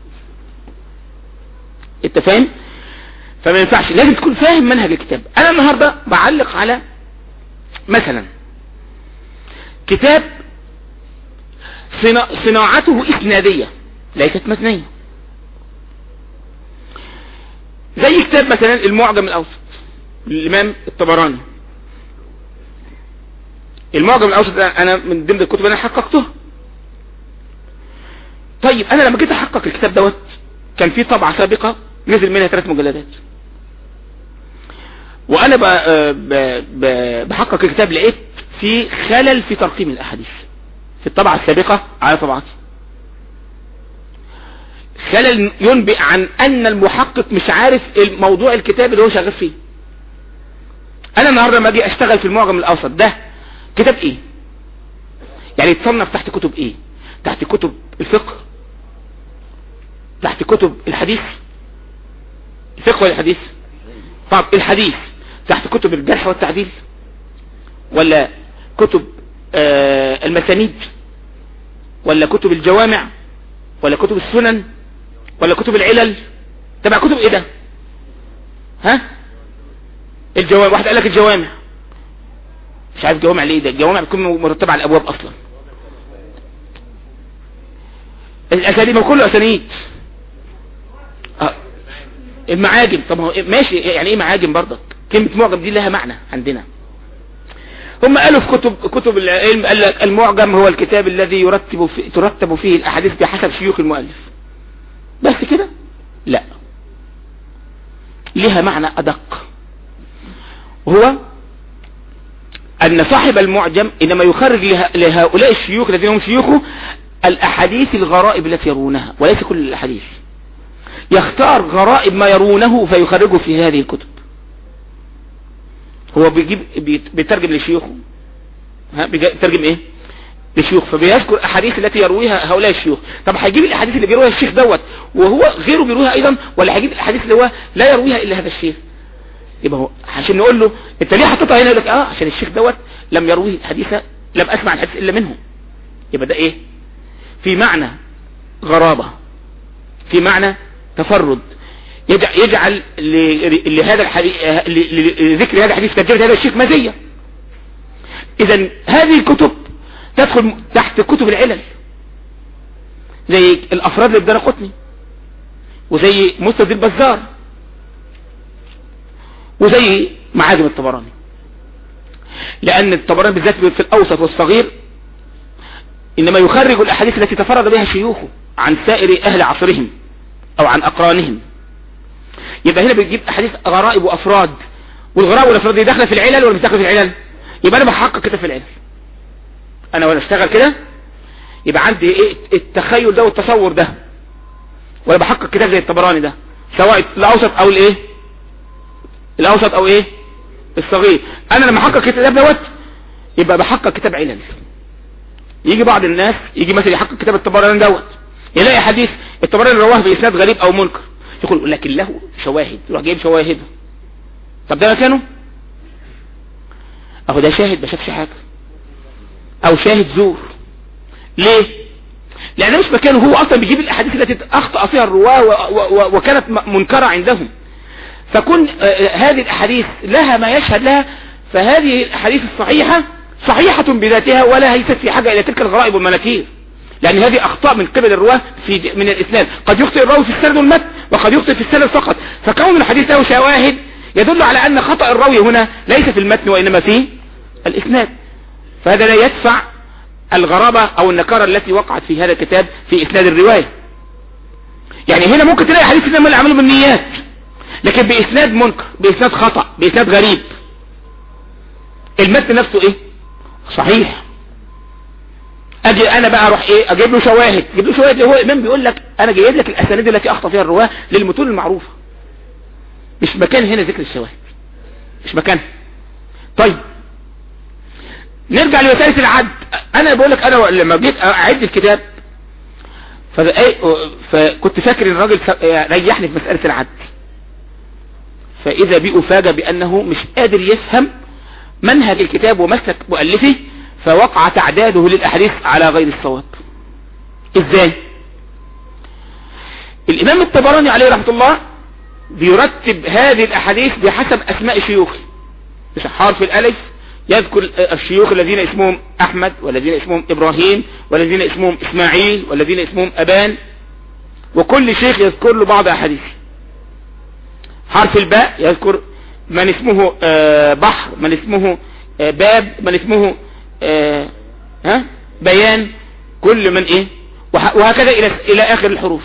B: انت فاهم فما ينفعش لازم تكون فاهم منهج الكتاب انا النهاردة بعلق على مثلا كتاب صنا- صناعته اسنادية ليست متنية زي كتاب مثلا المعجم الاوسط للامام الطبراني المعجم الاوسط ده انا من ضمن الكتب اللي انا حققتها طيب انا لما جيت احقق الكتاب دوت كان في طبعة سابقة نزل منها ثلاث مجلدات وانا ب... ب... ب... بحقق الكتاب لقيت في خلل في ترقيم الاحاديث في الطبعة السابقة على طبعتي خلل ينبئ عن ان المحقق مش عارف موضوع الكتاب اللي هو شغال فيه انا النهاردة لما اجي اشتغل في المعجم الاوسط ده كتاب ايه يعني يتصنف تحت كتب ايه تحت كتب الفقه تحت كتب الحديث الفقه ولا الحديث طب الحديث تحت كتب الجرح والتعديل ولا كتب آه المسانيد ولا كتب الجوامع ولا كتب السنن ولا كتب العلل تبع كتب ايه ده ها الجوامع واحد قال لك الجوامع مش عارف جوامع ليه ده الجوامع بتكون مرتبة على الابواب اصلا الاساليب كله اسانيد آه. المعاجم طب هو ماشي يعني ايه معاجم برضك كلمة معجم دي لها معنى عندنا هم قالوا في كتب كتب العلم قال لك المعجم هو الكتاب الذي يرتب في ترتب فيه الاحاديث بحسب شيوخ المؤلف بس كده لا لها معنى ادق وهو ان صاحب المعجم انما يخرج لهؤلاء الشيوخ الذين هم شيوخه الاحاديث الغرائب التي يرونها وليس كل الاحاديث يختار غرائب ما يرونه فيخرجه في هذه الكتب هو بيجيب بيترجم لشيوخه ها بيترجم ايه لشيوخ فبيذكر احاديث التي يرويها هؤلاء الشيوخ طب هيجيب الاحاديث اللي بيرويها الشيخ دوت وهو غيره بيرويها ايضا ولا هيجيب الاحاديث اللي هو لا يرويها الا هذا الشيخ يبقى هو عشان نقول له انت ليه حطيتها هنا يقول لك اه عشان الشيخ دوت لم يروي الحديث لم اسمع الحديث الا منه يبقى ده ايه في معنى غرابة في معنى تفرد يجعل لهذا الحديث لذكر هذا الحديث ترجمة هذا الشيخ مزية اذا هذه الكتب تدخل تحت كتب العلل زي الافراد للدار قطني وزي مسند البزار وزي معاجم الطبراني لان الطبراني بالذات في الاوسط والصغير انما يخرج الاحاديث التي تفرد بها شيوخه عن سائر اهل عصرهم او عن اقرانهم يبقى هنا بيجيب احاديث غرائب وافراد والغرائب والافراد دي داخله في العلل ولا مش داخله في العلل يبقى انا بحقق كده في العلل انا وانا اشتغل كده يبقى عندي ايه التخيل ده والتصور ده وانا بحقق كتاب زي الطبراني ده سواء الاوسط او الايه الاوسط او ايه الصغير انا لما احقق الكتاب دوت يبقى بحقق كتاب علل يجي بعض الناس يجي مثلا يحقق كتاب الطبراني دوت يلاقي حديث الطبراني رواه باسناد غريب او منكر يقول لكن له شواهد يروح جايب شواهده طب ده مكانه اهو ده شاهد ما شافش حاجه او شاهد زور ليه لان مش مكانه هو اصلا بيجيب الاحاديث التي اخطأ فيها الرواه وكانت منكرة عندهم فكن هذه الاحاديث لها ما يشهد لها فهذه الاحاديث الصحيحة صحيحة بذاتها ولا ليست في حاجة الى تلك الغرائب والمناكير لان هذه اخطاء من قبل الرواه في من الاسناد قد يخطئ الراوي في السند والمتن وقد يخطئ في السند فقط فكون الحديث له شواهد يدل على ان خطأ الراوي هنا ليس في المتن وانما في الاسناد فهذا لا يدفع الغرابة او النكارة التي وقعت في هذا الكتاب في اسناد الرواية يعني هنا ممكن تلاقي حديث انما اللي عمله بالنيات لكن باسناد منكر باسناد خطأ باسناد غريب المتن نفسه ايه صحيح اجي انا بقى اروح ايه اجيب له شواهد اجيب له شواهد هو الامام بيقول لك انا جايب لك الاسانيد التي اخطا فيها الرواه للمتون المعروفه مش مكان هنا ذكر الشواهد مش مكان طيب نرجع لوسائل العد انا بقول لك انا لما جيت اعد الكتاب فكنت فاكر ان الراجل ريحني في مسألة العد فاذا بي افاجئ بانه مش قادر يفهم منهج الكتاب ومسلك مؤلفه فوقع تعداده للاحاديث على غير الصواب ازاي الامام الطبراني عليه رحمة الله بيرتب هذه الاحاديث بحسب اسماء شيوخه حرف الالف يذكر الشيوخ الذين اسمهم احمد والذين اسمهم ابراهيم والذين اسمهم اسماعيل والذين اسمهم ابان وكل شيخ يذكر له بعض احاديث حرف الباء يذكر من اسمه بحر من اسمه باب من اسمه ها بيان كل من ايه وهكذا الى الى اخر الحروف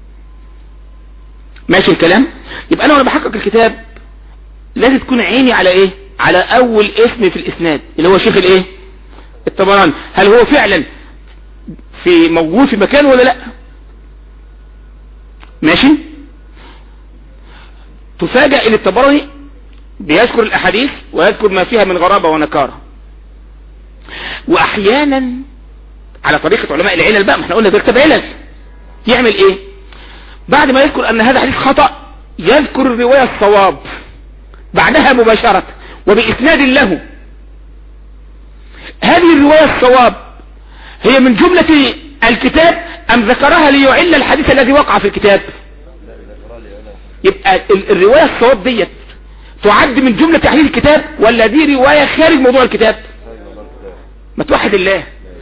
B: ماشي الكلام يبقى انا وانا بحقق الكتاب لازم تكون عيني على ايه على اول اسم في الاسناد اللي هو شيخ الايه الطبراني هل هو فعلا في موجود في مكانه ولا لا ماشي تفاجأ ان الطبراني بيذكر الاحاديث ويذكر ما فيها من غرابة ونكارة واحيانا على طريقة علماء العلل بقى ما احنا قلنا بيكتب علل يعمل ايه بعد ما يذكر ان هذا حديث خطأ يذكر الرواية الصواب بعدها مباشرة وبإسناد له هذه الرواية الصواب هي من جملة الكتاب ام ذكرها ليعل الحديث الذي وقع في الكتاب يبقى ال- الرواية الصواب ديت تعد من جملة تحليل الكتاب ولا دي رواية خارج موضوع الكتاب ما توحد الله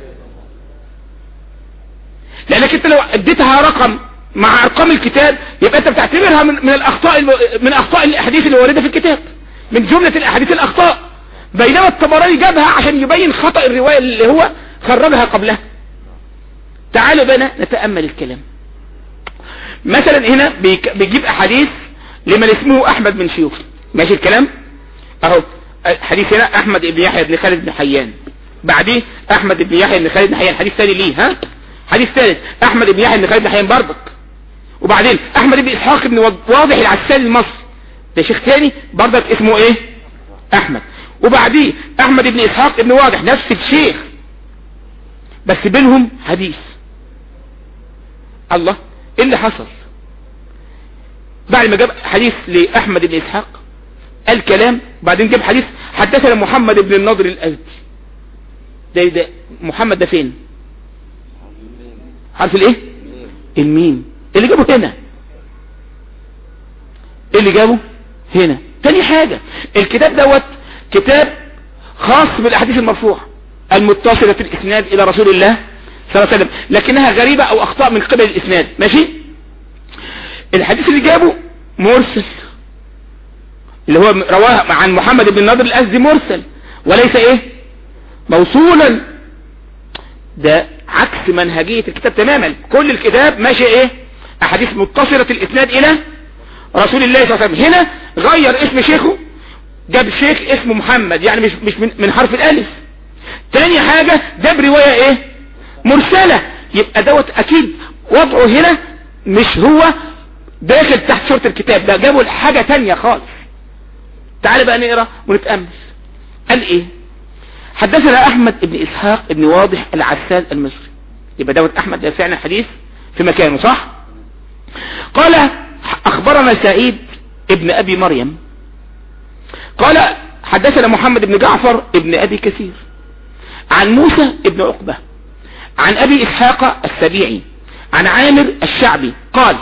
B: لانك انت لو اديتها رقم مع ارقام الكتاب يبقى انت بتعتبرها من, من الاخطاء الو- من اخطاء الاحاديث اللي وارده في الكتاب من جملة الاحاديث الاخطاء بينما الطبراني جابها عشان يبين خطأ الرواية اللي هو خرجها قبلها تعالوا بنا نتأمل الكلام مثلا هنا بيك- بيجيب احاديث لمن اسمه احمد بن شيوخ ماشي الكلام اهو حديث هنا احمد بن يحيى بن خالد بن حيان بعديه احمد بن يحيى بن خالد بن حيان حديث ثاني ليه ها حديث ثالث احمد بن يحيى بن خالد بن حيان برضك وبعدين احمد بن اسحاق بن وض- واضح العسال المصري ده شيخ ثاني برضك اسمه ايه احمد وبعديه احمد بن اسحاق بن واضح نفس الشيخ بس بينهم حديث الله ايه اللي حصل بعد ما جاب حديث لأحمد بن إسحاق قال كلام بعدين جاب حديث حدثنا محمد بن النضر الأزدي ده, ده محمد ده فين عارف الايه الميم اللي جابه هنا اللي جابه هنا تاني حاجة الكتاب دوت كتاب خاص بالاحاديث المرفوعة المتصلة في الاسناد الى رسول الله صلى الله عليه وسلم لكنها غريبة او اخطاء من قبل الاسناد ماشي الحديث اللي جابه مرسل اللي هو رواه عن محمد بن نضر الازدي مرسل وليس ايه موصولا ده عكس منهجية الكتاب تماما كل الكتاب ماشي ايه احاديث متصلة الاسناد الى رسول الله صلى الله عليه وسلم هنا غير اسم شيخه جاب شيخ اسمه محمد يعني مش مش من, من حرف الالف تاني حاجة جاب رواية ايه مرسلة يبقى دوت اكيد وضعه هنا مش هو داخل تحت شرط الكتاب ده جابوا حاجة تانية خالص تعال بقى نقرأ ونتأمل قال ايه حدثنا احمد ابن اسحاق ابن واضح العساد المصري يبقى دوت احمد ده فعلا حديث في مكانه صح قال اخبرنا سعيد ابن ابي مريم قال حدثنا محمد بن جعفر ابن ابي كثير عن موسى ابن عقبة عن ابي اسحاق السبيعي عن عامر الشعبي قال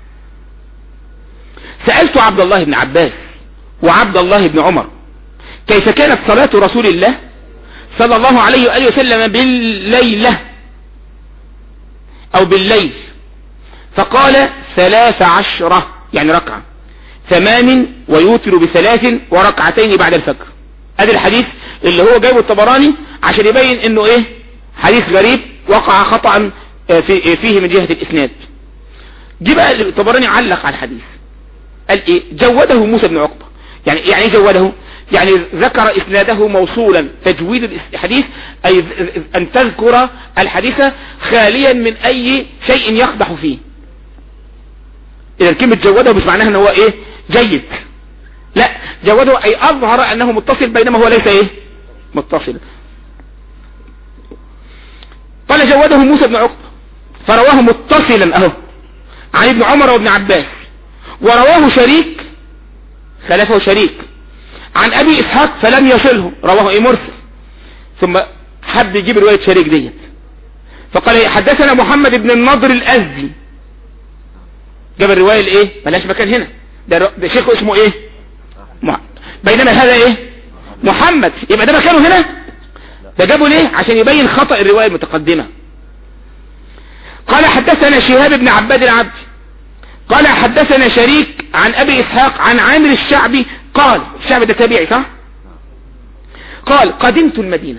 B: سألت عبد الله بن عباس وعبد الله بن عمر كيف كانت صلاة رسول الله صلى الله عليه وآله وسلم بالليلة او بالليل فقال ثلاث عشرة يعني ركعة ثمان ويوتر بثلاث وركعتين بعد الفجر ادي الحديث اللي هو جايبه الطبراني عشان يبين انه ايه حديث غريب وقع خطأ في فيه من جهة الاسناد جه بقى الطبراني علق على الحديث قال ايه جوده موسى بن عقبة يعني يعني ايه جوده يعني ذكر اسناده موصولا تجويد الحديث اي ان تذكر الحديث خاليا من اي شيء يقدح فيه اذا كلمة جوده مش معناها ان هو ايه جيد لا جوده اي اظهر انه متصل بينما هو ليس ايه متصل قال جوده موسى بن عقبة فرواه متصلا اهو عن ابن عمر وابن عباس ورواه شريك خلفه شريك عن ابي اسحاق فلم يصله رواه ايه مرسل ثم حد يجيب رواية شريك ديت فقال حدثنا محمد بن النضر الازدي جاب الرواية الايه ملاش مكان هنا ده, ده شيخه اسمه ايه مح... بينما هذا ايه محمد يبقى ده مكانه هنا ده جابه ليه عشان يبين خطأ الرواية المتقدمة قال حدثنا شهاب بن عباد العبد قال حدثنا شريك عن ابي اسحاق عن عامر الشعبي قال الشعبي ده تابعي صح قال قدمت المدينة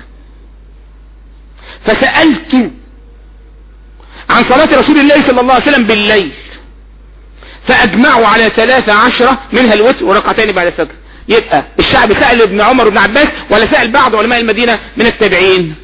B: فسألت عن صلاة رسول الله صلى الله عليه وسلم بالليل فاجمعوا على ثلاثة عشرة منها الوتر وركعتين بعد الفجر يبقى الشعب سأل ابن عمر وابن عباس ولا سأل بعض علماء المدينة من التابعين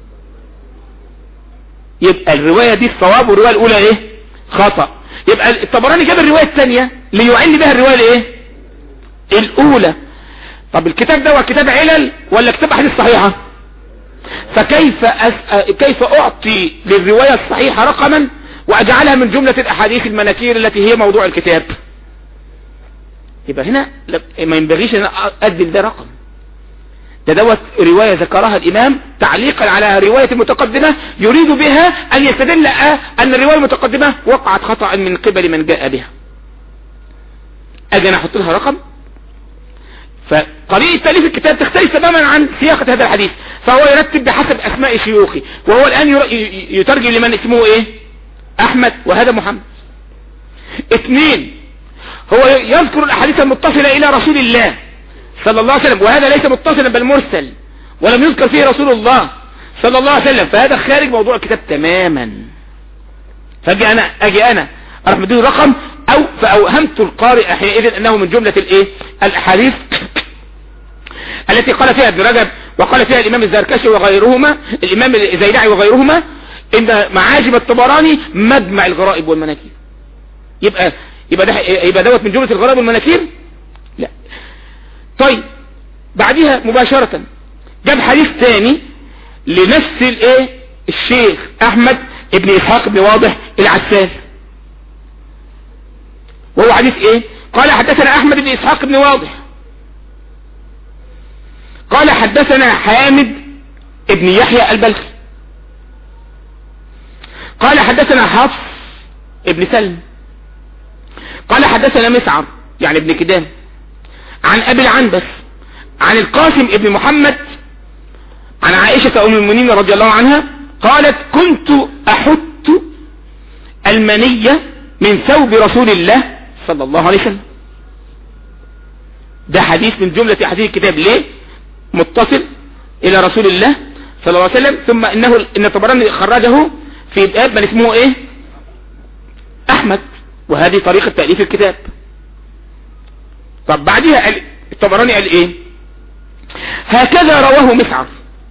B: يبقى الرواية دي الصواب والرواية الاولى ايه خطأ يبقى الطبراني جاب الرواية الثانية ليعل بها الرواية الايه الاولى طب الكتاب ده هو كتاب علل ولا كتاب احاديث صحيحة فكيف أس... كيف اعطي للرواية الصحيحة رقما واجعلها من جملة الاحاديث المناكير التي هي موضوع الكتاب يبقى هنا ما ينبغيش ان ادي ده رقم ده دوت رواية ذكرها الإمام تعليقا على رواية متقدمة يريد بها أن يستدل أن الرواية المتقدمة وقعت خطأ من قبل من جاء بها أجي أنا أحط لها رقم فطريقة تأليف الكتاب تختلف تماما عن سياقة هذا الحديث فهو يرتب بحسب أسماء شيوخي وهو الآن يترجم لمن اسمه إيه أحمد وهذا محمد اثنين هو يذكر الأحاديث المتصلة إلى رسول الله صلى الله عليه وسلم وهذا ليس متصلا بل مرسل ولم يذكر فيه رسول الله صلى الله عليه وسلم فهذا خارج موضوع الكتاب تماما فاجي انا اجي انا اروح مدينه رقم او فاوهمت القارئ حينئذ انه من جملة الايه الاحاديث التي قال فيها ابن رجب وقال فيها الامام الزركشي وغيرهما الامام الزيدعي وغيرهما ان معاجم الطبراني مجمع الغرائب والمناكير يبقى يبقى ده يبقى دوت من جملة الغرائب والمناكير لا طيب بعدها مباشرة جاب حديث ثاني لنفس الايه الشيخ احمد ابن اسحاق بن واضح العساس وهو حديث ايه قال حدثنا احمد بن اسحاق بن واضح قال حدثنا حامد ابن يحيى البلخي قال حدثنا حفص ابن سلم قال حدثنا مسعر يعني ابن كدام عن ابي العنبس عن القاسم ابن محمد عن عائشة ام المؤمنين رضي الله عنها قالت كنت احت المنية من ثوب رسول الله صلى الله عليه وسلم ده حديث من جملة حديث الكتاب ليه متصل الى رسول الله صلى الله عليه وسلم ثم انه ان طبراني خرجه في باب من اسمه ايه احمد وهذه طريقة تأليف الكتاب طب بعدها قال الطبراني قال ايه هكذا رواه مسعر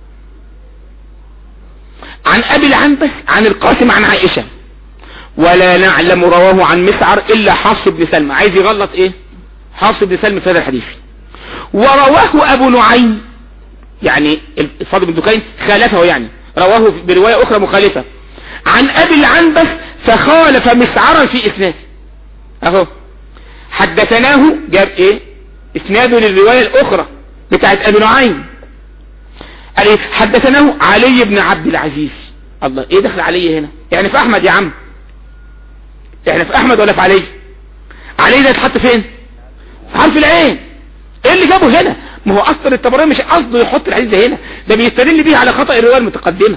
B: عن ابي العنبس عن القاسم عن عائشة ولا نعلم رواه عن مسعر الا حفص بن سلمى عايز يغلط ايه حفص بن سلمى في هذا الحديث ورواه ابو نعيم يعني الفاضل بن دكين خالفه يعني رواه برواية اخرى مخالفة عن ابي العنبس فخالف مسعرا في اسناده اهو حدثناه جاب ايه اسناده للرواية الاخرى بتاعت ابي نعيم قال ايه حدثناه علي بن عبد العزيز الله ايه دخل علي هنا يعني في احمد يا عم احنا في احمد ولا في علي علي ده يتحط فين في حرف العين ايه اللي جابه هنا ما هو اصلا الطبراني مش قصده يحط الحديث ده هنا ده بيستدل بيه على خطأ الرواية المتقدمة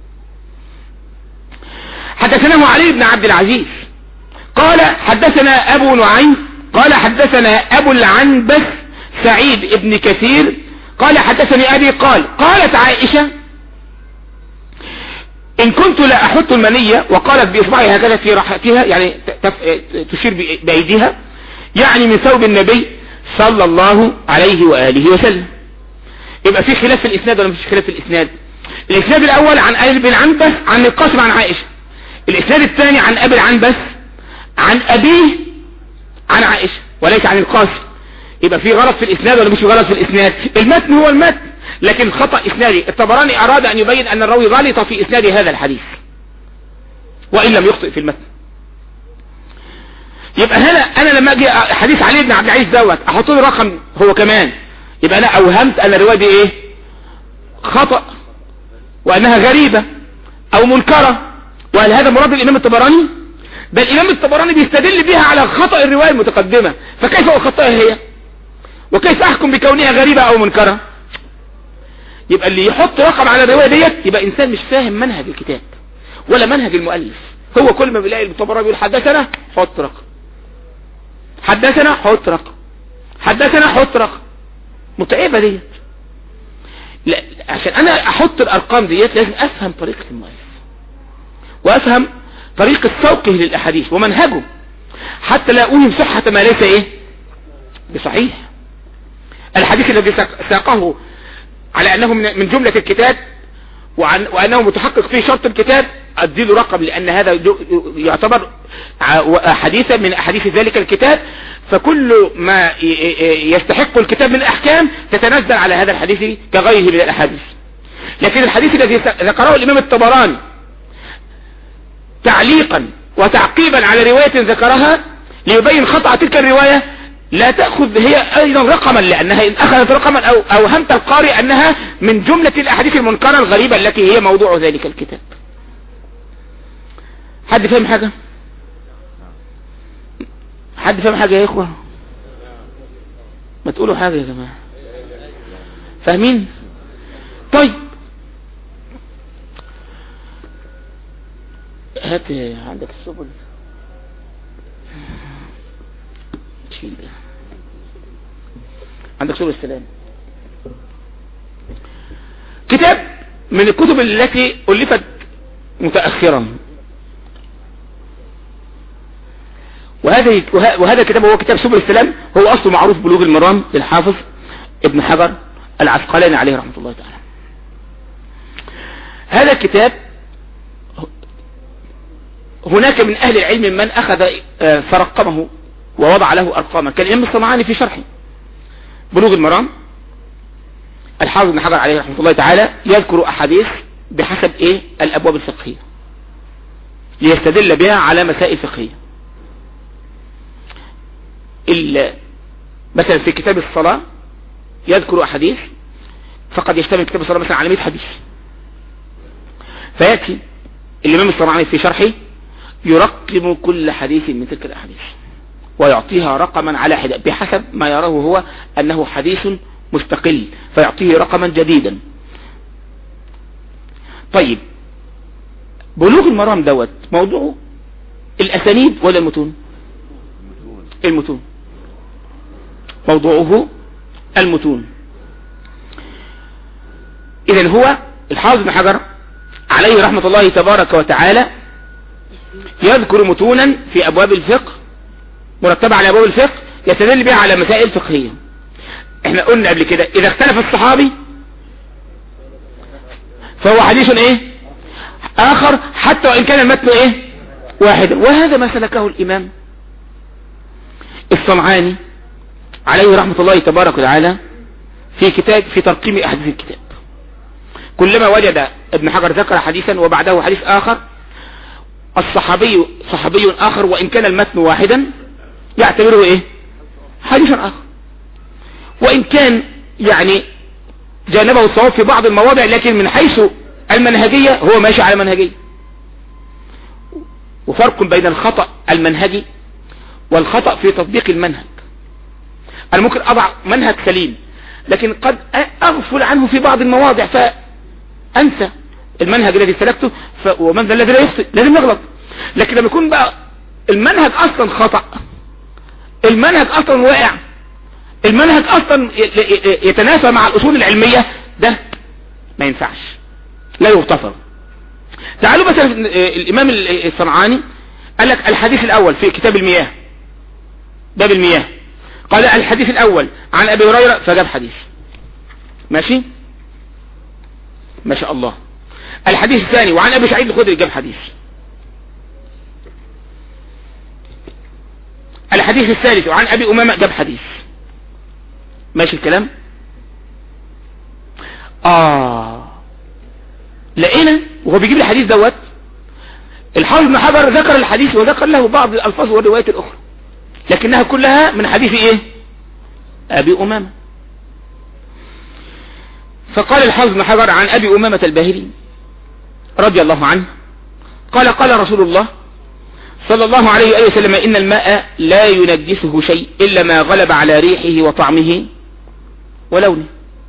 B: حدثناه علي بن عبد العزيز قال حدثنا ابو نعيم قال حدثنا ابو العنبس سعيد ابن كثير قال حدثني ابي قال قالت عائشة ان كنت لا احط المنية وقالت باصبعها هكذا في راحتها يعني تشير بايديها يعني من ثوب النبي صلى الله عليه وآله وسلم يبقى في خلاف في الاسناد ولا مفيش خلاف في الاسناد الاسناد الاول عن ابي بن عنبس عن القاسم عن عائشة الاسناد الثاني عن ابي العنبس عن ابيه عن عائشة وليس عن القاسم يبقى في غلط في الاسناد ولا مش في غلط في الاسناد المتن هو المتن لكن خطأ اسنادي الطبراني اراد ان يبين ان الراوي غلط في اسناد هذا الحديث وان لم يخطئ في المتن يبقى هنا انا لما اجي حديث علي بن عبد العزيز دوت احط له رقم هو كمان يبقى انا اوهمت ان الروايه دي ايه خطأ وانها غريبة او منكرة وهل هذا مراد الامام الطبراني بل الامام الطبراني بيستدل بها على خطأ الرواية المتقدمة فكيف اخطئها هي وكيف احكم بكونها غريبة او منكرة يبقى اللي يحط رقم على الرواية ديت يبقى انسان مش فاهم منهج الكتاب ولا منهج المؤلف هو كل ما بيلاقي الطبراني بيقول حدثنا حط رقم حدثنا حط رقم حدثنا حط رقم متعبة ديت لا عشان انا احط الارقام ديت لازم افهم طريقة المؤلف وافهم طريقة سوقه للاحاديث ومنهجه حتى لا اوهم صحة ما ليس ايه بصحيح الحديث الذي ساقه على انه من جملة الكتاب وعن وانه متحقق فيه شرط الكتاب اديله رقم لان هذا يعتبر حديثا من احاديث ذلك الكتاب فكل ما يستحق الكتاب من الاحكام تتنزل على هذا الحديث كغيره من الاحاديث لكن الحديث الذي ذكره الامام الطبراني تعليقا وتعقيبا على رواية ذكرها ليبين خطأ تلك الرواية لا تأخذ هي ايضا رقما لانها ان اخذت رقما او اوهمت القارئ انها من جملة الاحاديث المنكرة الغريبة التي هي موضوع ذلك الكتاب حد فاهم حاجة حد فاهم حاجة يا اخوة ما تقولوا حاجة يا جماعة فاهمين طيب هات عندك السبل شيل ده عندك سبل السلام كتاب من الكتب التي ألفت متأخرا وهذا وهذا الكتاب هو كتاب سبل السلام هو أصله معروف بلوغ المرام للحافظ ابن حجر العسقلاني عليه رحمة الله تعالى هذا الكتاب هناك من أهل العلم من أخذ فرقمه ووضع له أرقاما كان الإمام الصنعاني في شرحه بلوغ المرام الحافظ بن حجر عليه رحمة الله تعالى يذكر أحاديث بحسب إيه الأبواب الفقهية ليستدل بها على مسائل فقهية مثلا في كتاب الصلاة يذكر أحاديث فقد يشتمل كتاب الصلاة مثلا على 100 حديث فيأتي الإمام الصنعاني في شرحه يرقم كل حديث من تلك الأحاديث ويعطيها رقما على حدة بحسب ما يراه هو أنه حديث مستقل فيعطيه رقما جديدا طيب بلوغ المرام دوت موضوعه الأسانيد ولا المتون المتون موضوعه المتون إذا هو الحافظ بن حجر عليه رحمة الله تبارك وتعالى يذكر متونا في أبواب الفقه مرتبة على أبواب الفقه يستدل بها على مسائل فقهية احنا قلنا قبل كده إذا اختلف الصحابي فهو حديث ايه آخر حتى وإن كان المتن ايه واحدا وهذا ما سلكه الإمام الصنعاني عليه رحمة الله تبارك وتعالى في كتاب في ترقيم أحاديث الكتاب كلما وجد ابن حجر ذكر حديثا وبعده حديث آخر الصحابي صحابي آخر وإن كان المتن واحدا يعتبره إيه حديثا آخر وإن كان يعني جانبه الصواب في بعض المواضع لكن من حيث المنهجية هو ماشي على منهجية وفرق بين الخطأ المنهجي والخطأ في تطبيق المنهج أنا ممكن أضع منهج سليم لكن قد أغفل عنه في بعض المواضع فأنسى المنهج الذي سلكته ف... ومن ذا الذي لا يخطئ لازم يغلط لكن لما يكون بقى المنهج أصلا خطأ المنهج أصلا واقع المنهج أصلا يتنافى مع الأصول العلمية ده ما ينفعش لا يغتفر تعالوا مثلا الإمام الصنعاني قال لك الحديث الأول في كتاب المياه باب المياه قال الحديث الأول عن أبي هريرة فجاب حديث ماشي ما شاء الله الحديث الثاني وعن أبي سعيد الخدري جاب حديث الحديث الثالث وعن أبي أمامة جاب حديث ماشي الكلام آه لقينا وهو بيجيب الحديث دوت الحافظ بن حجر ذكر الحديث وذكر له بعض الألفاظ والروايات الأخرى لكنها كلها من حديث ايه ابي امامة فقال الحافظ بن حجر عن ابي امامة الباهلي رضي الله عنه قال قال رسول الله صلى الله عليه وآله وسلم إن الماء لا ينجسه شيء إلا ما غلب على ريحه وطعمه ولونه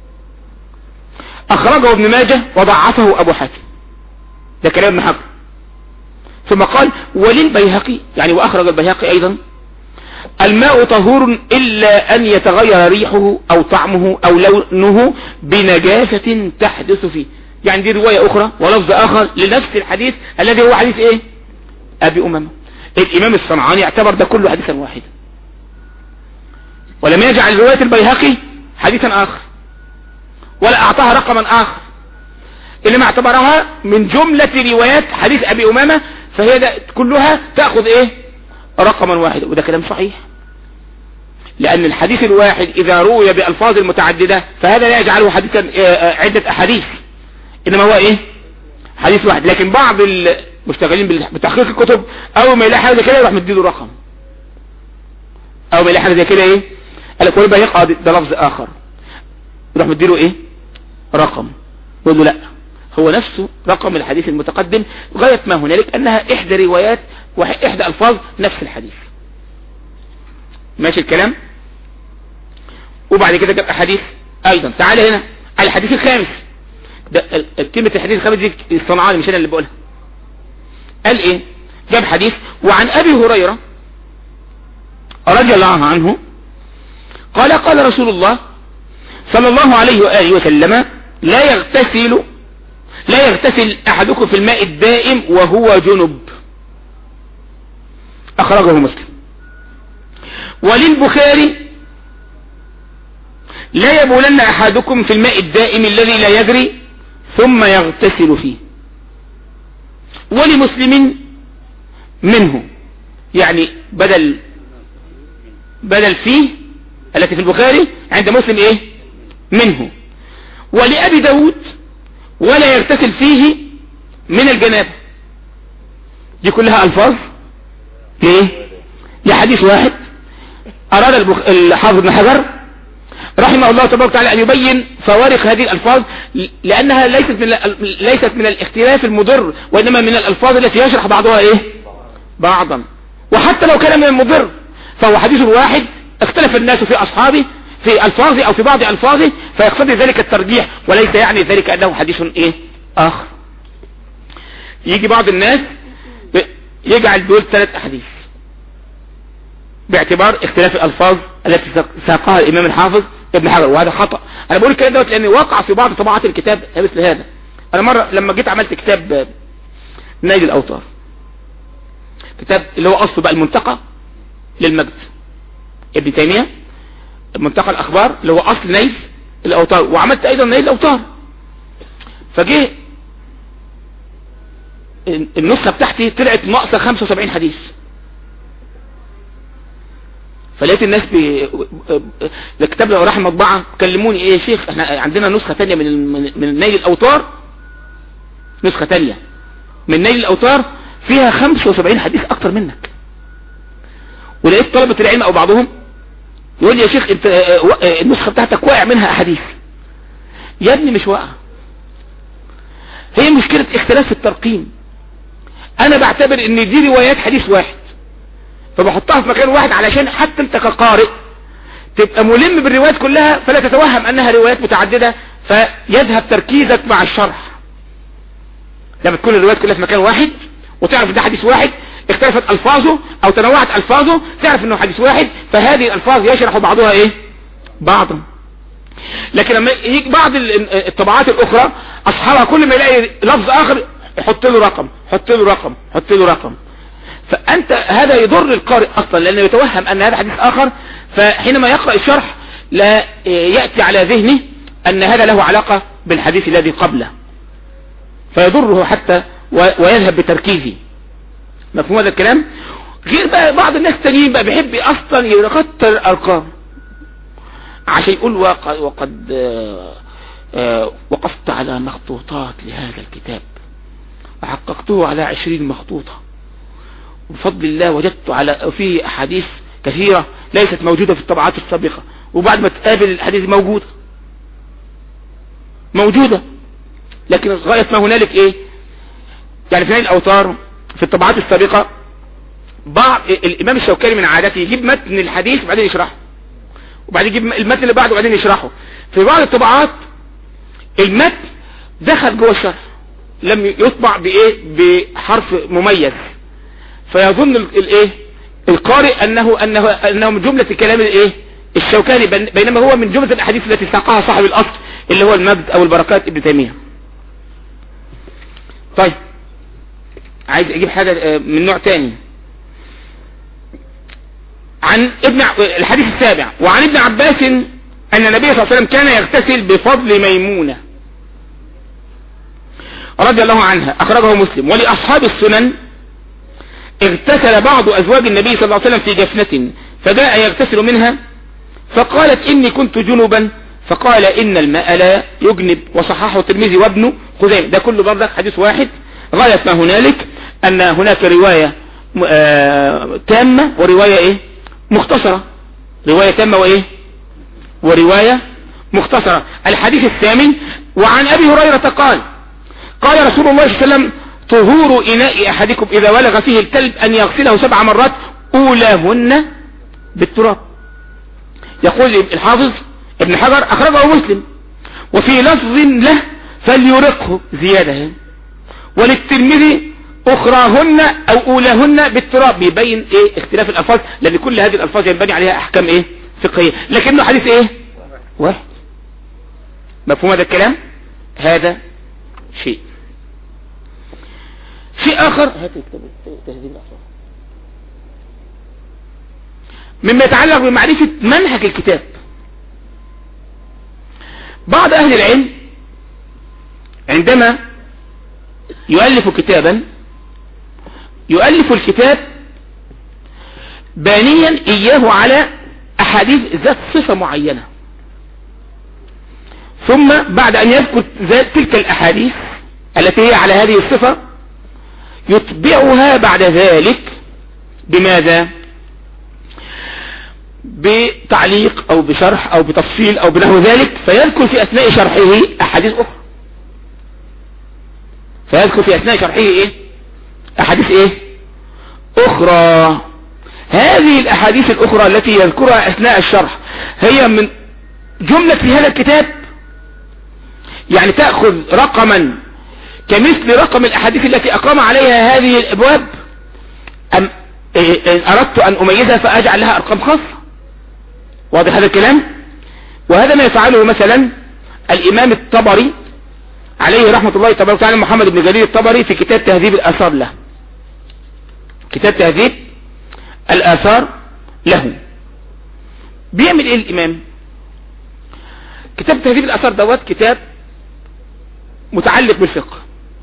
B: أخرجه ابن ماجه وضعفه أبو حاتم ده كلام ابن حجر ثم قال وللبيهقي يعني وأخرج البيهقي أيضا الماء طهور إلا أن يتغير ريحه أو طعمه أو لونه بنجاسة تحدث فيه يعني دي رواية أخرى ولفظ آخر لنفس الحديث الذي هو حديث إيه أبي أمامة الإمام الصنعاني اعتبر ده كله حديثا واحدا ولم يجعل رواية البيهقي حديثا آخر ولا أعطاها رقما آخر إنما اعتبرها من جملة روايات حديث أبي أمامة فهي ده كلها تأخذ إيه رقما واحدا وده كلام صحيح لأن الحديث الواحد إذا روي بألفاظ المتعددة فهذا لا يجعله حديثا عدة أحاديث إنما هو إيه حديث واحد لكن بعض المشتغلين بتحقيق الكتب أول ما يلاقي حاجة زي كده يروح مديله رقم أول ما يلاقي حاجة زي كده إيه قال لك ويبقى يقع ده لفظ اخر يروح مديله ايه رقم يقول له لا هو نفسه رقم الحديث المتقدم غاية ما هنالك انها احدى روايات واحدى الفاظ نفس الحديث ماشي الكلام وبعد كده جاب احاديث ايضا تعال هنا على الحديث الخامس ده كلمة الحديث الخامس دي الصنعاني مش انا اللي بقولها قال ايه جاب حديث وعن ابي هريرة رضي الله عنه قال قال رسول الله صلى الله عليه وآله وسلم لا يغتسل لا يغتسل احدكم في الماء الدائم وهو جنب اخرجه مسلم وللبخاري لا يبولن احدكم في الماء الدائم الذي لا يجري ثم يغتسل فيه ولمسلم منه يعني بدل بدل فيه التي في البخاري عند مسلم ايه منه ولأبي داود ولا يغتسل فيه من الجنابة دي كلها ألفاظ ليه لحديث واحد أراد البخ... الحافظ بن حجر رحمه الله تبارك وتعالى أن يبين فوارق هذه الألفاظ لأنها ليست من ليست من الاختلاف المضر وإنما من الألفاظ التي يشرح بعضها إيه بعضا وحتى لو كان من المضر فهو حديث واحد اختلف الناس في أصحابه في ألفاظه أو في بعض ألفاظه فيقتضي ذلك الترجيح وليس يعني ذلك أنه حديث إيه آخر يجي بعض الناس يجعل دول ثلاث أحاديث باعتبار اختلاف الألفاظ التي ساقها الإمام الحافظ ابن حجر وهذا خطأ أنا بقول الكلام دوت لأن وقع في بعض طبعات الكتاب مثل هذا أنا مرة لما جيت عملت كتاب نيل الأوتار كتاب اللي هو أصله بقى المنتقى للمجد ابن تيمية منتقى الأخبار اللي هو أصل نيل الأوتار وعملت أيضا نيل الأوتار فجه النسخة بتاعتي طلعت ناقصة 75 حديث فلقيت الناس بي... الكتاب لو راح مطبعة كلموني ايه يا شيخ احنا عندنا نسخة تانية من من نيل الاوتار نسخة تانية من نيل الاوتار فيها 75 حديث اكتر منك ولقيت طلبة العلم او بعضهم يقول لي يا شيخ انت النسخة بتاعتك واقع منها احاديث يا ابني مش واقع هي مشكلة اختلاف الترقيم انا بعتبر ان دي روايات حديث واحد فبحطها في مكان واحد علشان حتى انت كقارئ تبقى ملم بالروايات كلها فلا تتوهم انها روايات متعددة فيذهب تركيزك مع الشرح لما تكون الروايات كلها في مكان واحد وتعرف ده حديث واحد اختلفت الفاظه او تنوعت الفاظه تعرف انه حديث واحد فهذه الالفاظ يشرح بعضها ايه بعضا لكن لما يجي بعض الطبعات الاخرى اصحابها كل ما يلاقي لفظ اخر يحط له رقم حط له رقم حط له رقم فانت هذا يضر القارئ اصلا لانه يتوهم ان هذا حديث اخر فحينما يقرأ الشرح لا يأتي على ذهنه ان هذا له علاقة بالحديث الذي قبله فيضره حتى ويذهب بتركيزه مفهوم هذا الكلام غير بقى بعض الناس التانيين بقى بيحب اصلا يكتر الارقام عشان يقول وقد, وقد آآ آآ وقفت على مخطوطات لهذا الكتاب وحققته على عشرين مخطوطة بفضل الله وجدت على فيه احاديث كثيرة ليست موجودة في الطبعات السابقة وبعد ما تقابل الحديث موجودة موجودة لكن غاية ما هنالك ايه يعني في نهاية الاوتار في الطبعات السابقة بعض الامام الشوكاني من عادته يجيب متن الحديث وبعدين يشرحه وبعدين يجيب المتن اللي بعده وبعدين يشرحه في بعض الطبعات المتن دخل جوه الشرح لم يطبع بايه بحرف مميز فيظن الايه القارئ انه انه انه من جملة كلام الايه الشوكاني بينما هو من جملة الاحاديث التي ساقها صاحب الاصل اللي هو المجد او البركات ابن تيمية طيب عايز اجيب حاجة من نوع تاني عن ابن الحديث السابع وعن ابن عباس ان النبي صلى الله عليه وسلم كان يغتسل بفضل ميمونة رضي الله عنها اخرجه مسلم ولاصحاب السنن اغتسل بعض ازواج النبي صلى الله عليه وسلم في جفنة فجاء يغتسل منها فقالت اني كنت جنبا فقال ان الماء لا يجنب وصححه الترمذي وابنه خزيمة ده كله برضك حديث واحد غاية ما هنالك ان هناك رواية آه تامة ورواية ايه مختصرة رواية تامة وايه ورواية مختصرة الحديث الثامن وعن أبي هريرة قال قال رسول الله صلى الله عليه وسلم طهور إناء أحدكم إذا ولغ فيه الكلب أن يغسله سبع مرات أولاهن بالتراب يقول الحافظ ابن حجر أخرجه مسلم وفي لفظ له فليرقه زيادة وللترمذي أخراهن أو أولاهن بالتراب بيبين إيه اختلاف الألفاظ لأن كل هذه الألفاظ ينبني عليها أحكام إيه فقهية لكنه حديث إيه واحد مفهوم هذا الكلام هذا شيء شيء آخر مما يتعلق بمعرفة منهج الكتاب بعض أهل العلم عندما يؤلف كتابا يؤلف الكتاب بانيا إياه على أحاديث ذات صفة معينة ثم بعد أن يذكر ذات تلك الأحاديث التي هي على هذه الصفة يتبعها بعد ذلك بماذا بتعليق او بشرح او بتفصيل او بنحو ذلك فيذكر في اثناء شرحه احاديث اخرى فيذكر في اثناء شرحه ايه احاديث ايه اخرى هذه الاحاديث الاخرى التي يذكرها اثناء الشرح هي من جملة في هذا الكتاب يعني تأخذ رقما كمثل رقم الاحاديث التي اقام عليها هذه الابواب ام إن اردت ان اميزها فاجعل لها ارقام خاصة واضح هذا الكلام وهذا ما يفعله مثلا الامام الطبري عليه رحمة الله تبارك وتعالى محمد بن جليل الطبري في كتاب تهذيب الاثار له كتاب تهذيب الاثار له بيعمل ايه الامام كتاب تهذيب الاثار دوت كتاب متعلق بالفقه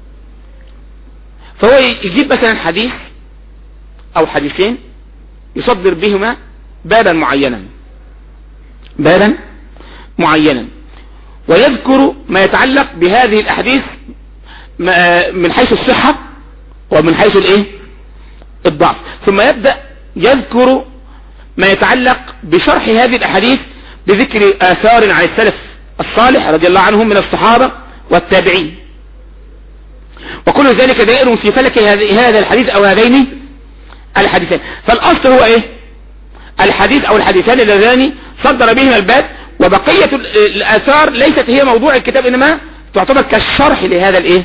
B: فهو يجيب مثلا حديث او حديثين يصدر بهما بابا معينا بابا معينا ويذكر ما يتعلق بهذه الاحاديث من حيث الصحة ومن حيث الايه الضعف ثم يبدأ يذكر ما يتعلق بشرح هذه الاحاديث بذكر اثار عن السلف الصالح رضي الله عنهم من الصحابة والتابعين وكل ذلك دائر في فلك هذا الحديث او هذين الحديثين فالاصل هو ايه الحديث او الحديثان اللذان صدر بهما الباب وبقية الاثار ليست هي موضوع الكتاب انما تعتبر كالشرح لهذا الايه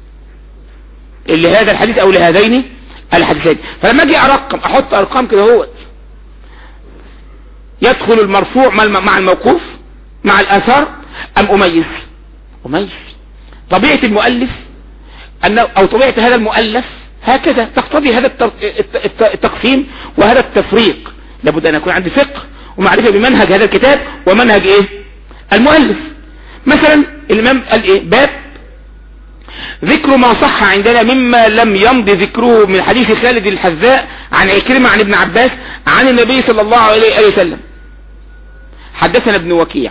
B: لهذا الحديث او لهذين الحديثين فلما اجي ارقم احط ارقام كده هو يدخل المرفوع مع الموقوف مع الاثار ام اميز اميز طبيعة المؤلف أنه أو طبيعة هذا المؤلف هكذا تقتضي هذا التقسيم وهذا التفريق لابد أن يكون عندي فقه ومعرفة بمنهج هذا الكتاب ومنهج إيه المؤلف مثلا الإمام قال إيه باب ذكر ما صح عندنا مما لم يمضي ذكره من حديث خالد الحذاء عن عكرمة عن ابن عباس عن النبي صلى الله عليه وسلم حدثنا ابن وكيع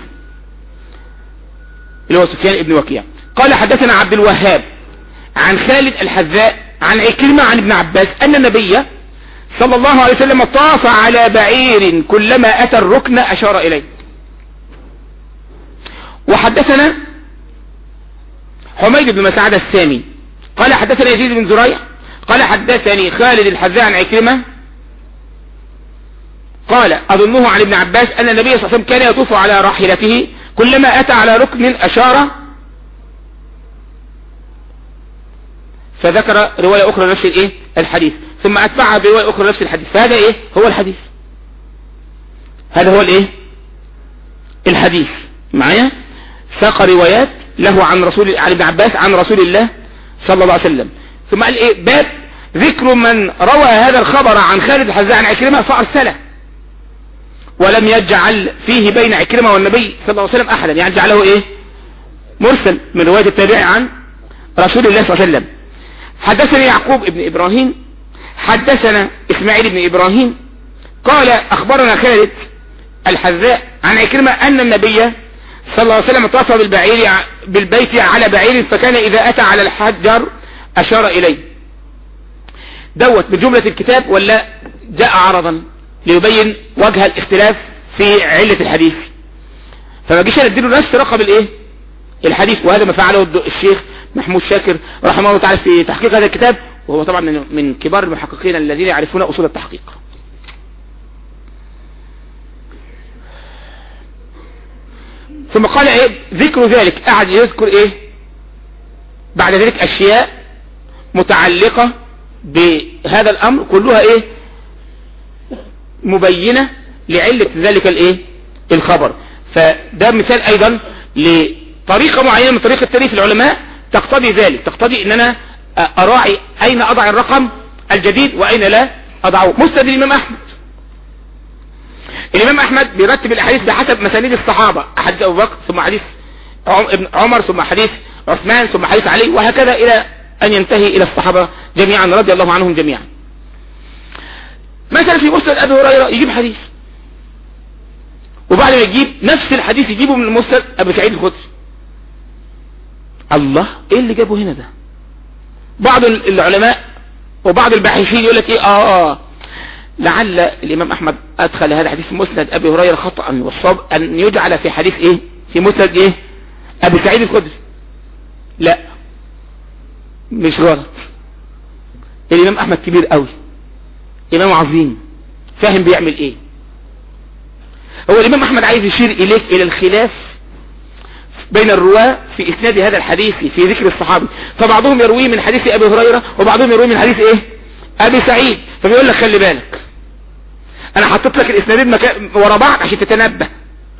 B: اللي هو سفيان ابن وكيع قال حدثنا عبد الوهاب عن خالد الحذاء عن عكرمة عن ابن عباس أن النبي صلى الله عليه وسلم طاف على بعير كلما أتى الركن أشار إليه وحدثنا حميد بن مسعد السامي قال حدثنا يزيد بن زريع قال حدثني خالد الحذاء عن عكرمة قال أظنه عن ابن عباس أن النبي صلى الله عليه وسلم كان يطوف على راحلته كلما أتى على ركن أشار فذكر رواية أخرى نفس الإيه الحديث ثم أتبعها برواية أخرى نفس الحديث فهذا إيه هو الحديث هذا هو الإيه الحديث معايا ساق روايات له عن رسول عن ابن عباس عن رسول الله صلى الله عليه وسلم ثم قال إيه باب ذكر من روى هذا الخبر عن خالد الحزاء عن عكرمة فأرسله ولم يجعل فيه بين عكرمة والنبي صلى الله عليه وسلم أحدا يعني جعله إيه مرسل من رواية التابعي عن رسول الله صلى الله عليه وسلم حدثنا يعقوب ابن إبراهيم حدثنا إسماعيل بن إبراهيم قال أخبرنا خالد الحذاء عن عكرمة أن النبي صلى الله عليه وسلم طاف بالبعير بالبيت على بعير فكان إذا أتى على الحجر أشار إليه دوت بجملة الكتاب ولا جاء عرضا ليبين وجه الاختلاف في علة الحديث فما جيش انا اديله نفس رقم الايه الحديث وهذا ما فعله الد- الشيخ محمود شاكر رحمه الله تعالى في تحقيق هذا الكتاب وهو طبعا من- من كبار المحققين الذين يعرفون اصول التحقيق ثم قال ايه ذكر ذلك قعد يذكر ايه بعد ذلك اشياء متعلقة بهذا الامر كلها ايه مبينة لعلة ذلك الايه الخبر فده مثال ايضا لطريقة معينة من طريقة تاريخ العلماء تقتضي ذلك تقتضي ان انا اراعي اين اضع الرقم الجديد واين لا اضعه مسند الامام احمد الامام احمد بيرتب الاحاديث بحسب مسانيد الصحابة حديث ابو بكر ثم حديث عم- ابن عمر ثم حديث عثمان ثم حديث علي وهكذا الى ان ينتهي الى الصحابة جميعا رضي الله عنهم جميعا مثلا في مسند ابي هريرة يجيب حديث وبعد ما يجيب نفس الحديث يجيبه من مسند ابي سعيد الخدري الله ايه اللي جابه هنا ده بعض العلماء وبعض الباحثين يقول لك ايه اه, آه لعل الامام احمد ادخل هذا الحديث في مسند ابي هريره خطا والصواب ان يجعل في حديث ايه في مسند ايه ابي سعيد الخدري لا مش غلط الامام احمد كبير قوي امام عظيم فاهم بيعمل ايه هو الامام احمد عايز يشير اليك الى الخلاف بين الرواة في اسناد هذا الحديث في ذكر الصحابي فبعضهم يرويه من حديث ابي هريرة وبعضهم يرويه من حديث ايه ابي سعيد فبيقول لك خلي بالك انا حطيت لك الاسنادين مكان ورا بعض عشان تتنبه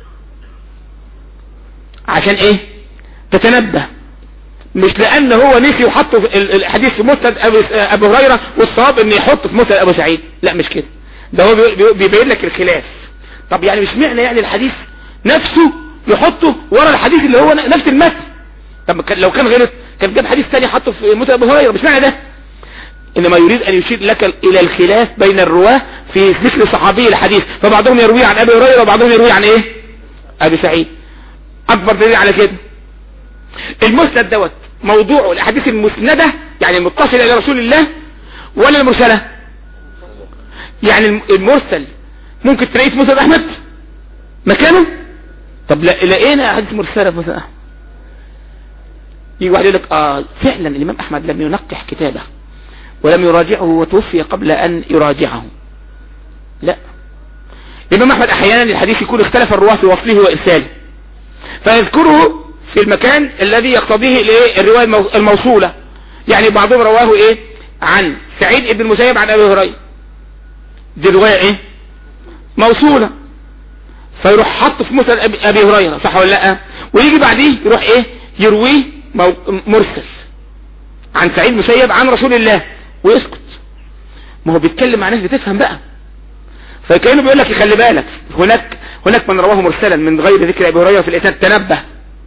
B: عشان ايه تتنبه مش لان هو نسي وحطه في ال- الحديث في مسند ابي ابي هريره والصواب ان يحطه في مسند ابو سعيد لا مش كده ده هو بي- بي- بيبين لك الخلاف طب يعني مش معنى يعني الحديث نفسه يحطه ورا الحديث اللي هو ن- نفس المتن طب ما كان- لو كان غلط كان جاب حديث تاني حطه في مسند ابو هريره مش معنى ده انما يريد ان يشير لك الى الخلاف بين الرواه في ذكر صحابي الحديث فبعضهم يروي عن ابي هريره وبعضهم يروي عن ايه ابي سعيد اكبر دليل على كده المسند دوت موضوع الاحاديث المسندة يعني المتصلة الى رسول الله ولا المرسلة يعني الم- المرسل ممكن تلاقيه في مسند احمد مكانه طب لا لقينا احاديث مرسلة في مسند احمد يجي واحد يقول لك اه فعلا الامام احمد لم ينقح كتابه ولم يراجعه وتوفي قبل ان يراجعه لا الامام احمد احيانا الحديث يكون اختلف الرواه في وصله وارساله فيذكره في المكان الذي يقتضيه الايه الروايه المو- الموصوله يعني بعضهم رواه ايه عن سعيد بن المسيب عن ابي هريره دي روايه ايه موصوله فيروح حط في مسند أبي- ابي هريره صح ولا لا ويجي بعديه يروح ايه يرويه مو- مرسل عن سعيد مسيب عن رسول الله ويسكت ما هو بيتكلم مع ناس بتفهم بقى فكانه بيقول لك خلي بالك هناك هناك من رواه مرسلا من غير ذكر ابي هريره في الاسناد تنبه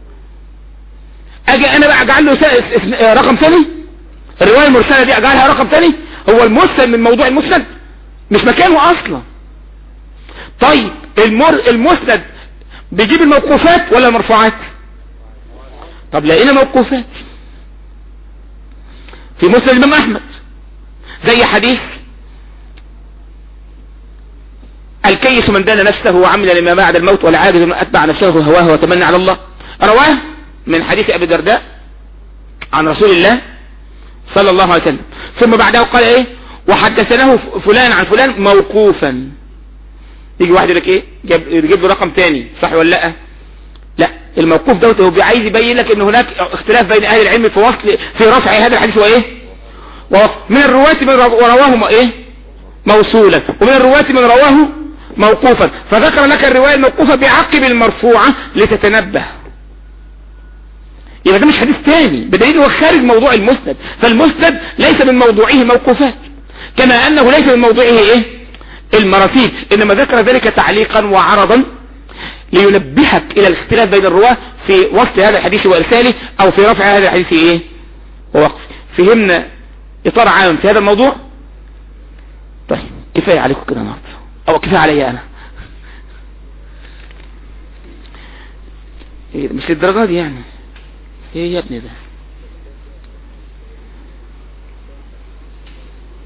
B: اجي انا بقى اجعل له س- اس- اس- رقم ثاني الروايه المرسله دي اجعلها رقم ثاني هو المرسل من موضوع المسند مش مكانه اصلا طيب المر المسند بيجيب الموقوفات ولا المرفوعات طب لقينا موقوفات في مسند الامام احمد زي حديث الكيس من دان نفسه وعمل لما بعد الموت والعاجز من اتبع نفسه هواه وتمنى على الله رواه من حديث ابي درداء عن رسول الله صلى الله عليه وسلم ثم بعده قال ايه وحدثناه فلان عن فلان موقوفا يجي واحد يقول لك ايه جاب يجيب له رقم تاني صح ولا لا لا الموقوف دوت هو عايز يبين لك ان هناك اختلاف بين اهل العلم في وصل في رفع هذا الحديث وايه ووصل. من الرواة من رو- ورواه ايه موصولا ومن الرواة من رواه موقوفا فذكر لك الرواية الموقوفة بعقب المرفوعة لتتنبه يبقى ده مش حديث تاني بدليل هو خارج موضوع المسند فالمسند ليس من موضوعه موقوفات كما انه ليس من موضوعه ايه المراسيل انما ذكر ذلك تعليقا وعرضا لينبهك الى الاختلاف بين الرواه في وصل هذا الحديث وارساله او في رفع هذا الحديث ايه ووقف فهمنا اطار عام في هذا الموضوع طيب كفاية عليكم كده النهارده او كفاية عليا انا إيه ده؟ مش للدرجة دي يعني ايه يا ابني ده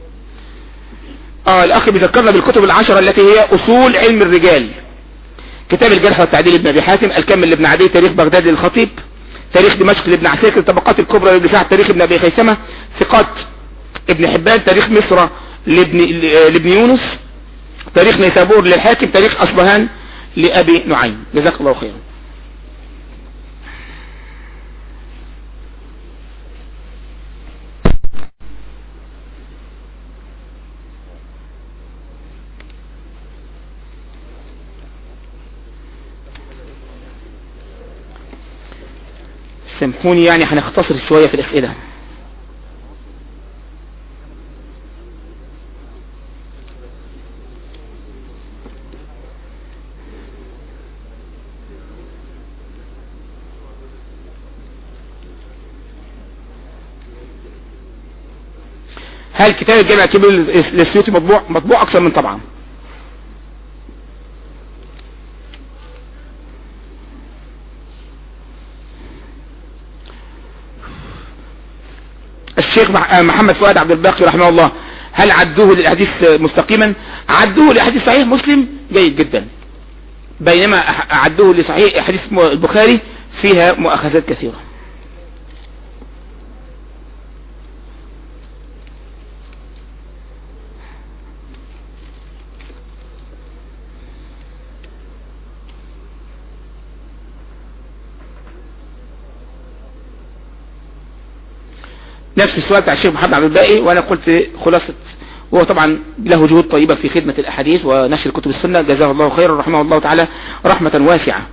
B: اه الاخ بيذكرنا بالكتب العشرة التي هي اصول علم الرجال كتاب الجرح والتعديل لابن ابي حاتم الكامل لابن عدي تاريخ بغداد للخطيب تاريخ دمشق لابن عساكر الطبقات الكبرى لابن سعد تاريخ ابن ابي خيثمه ثقات ابن حبان تاريخ مصر لابن لابن يونس تاريخ نيسابور للحاكم تاريخ اصبهان لابي نعيم جزاك الله خيرا سامحوني يعني هنختصر شوية في الأسئلة هل كتاب الجامع الكبير للسيوطي مطبوع مطبوع اكثر من طبعا الشيخ محمد فؤاد عبد الباقي رحمه الله هل عدوه للحديث مستقيما عدوه لحديث صحيح مسلم جيد جدا بينما عدوه لصحيح حديث البخاري فيها مؤاخذات كثيرة نفس السؤال بتاع الشيخ محمد عبد الباقي وانا قلت خلاصة وهو طبعا له جهود طيبة في خدمة الاحاديث ونشر كتب السنة جزاه الله خيرا رحمه الله تعالى رحمة واسعة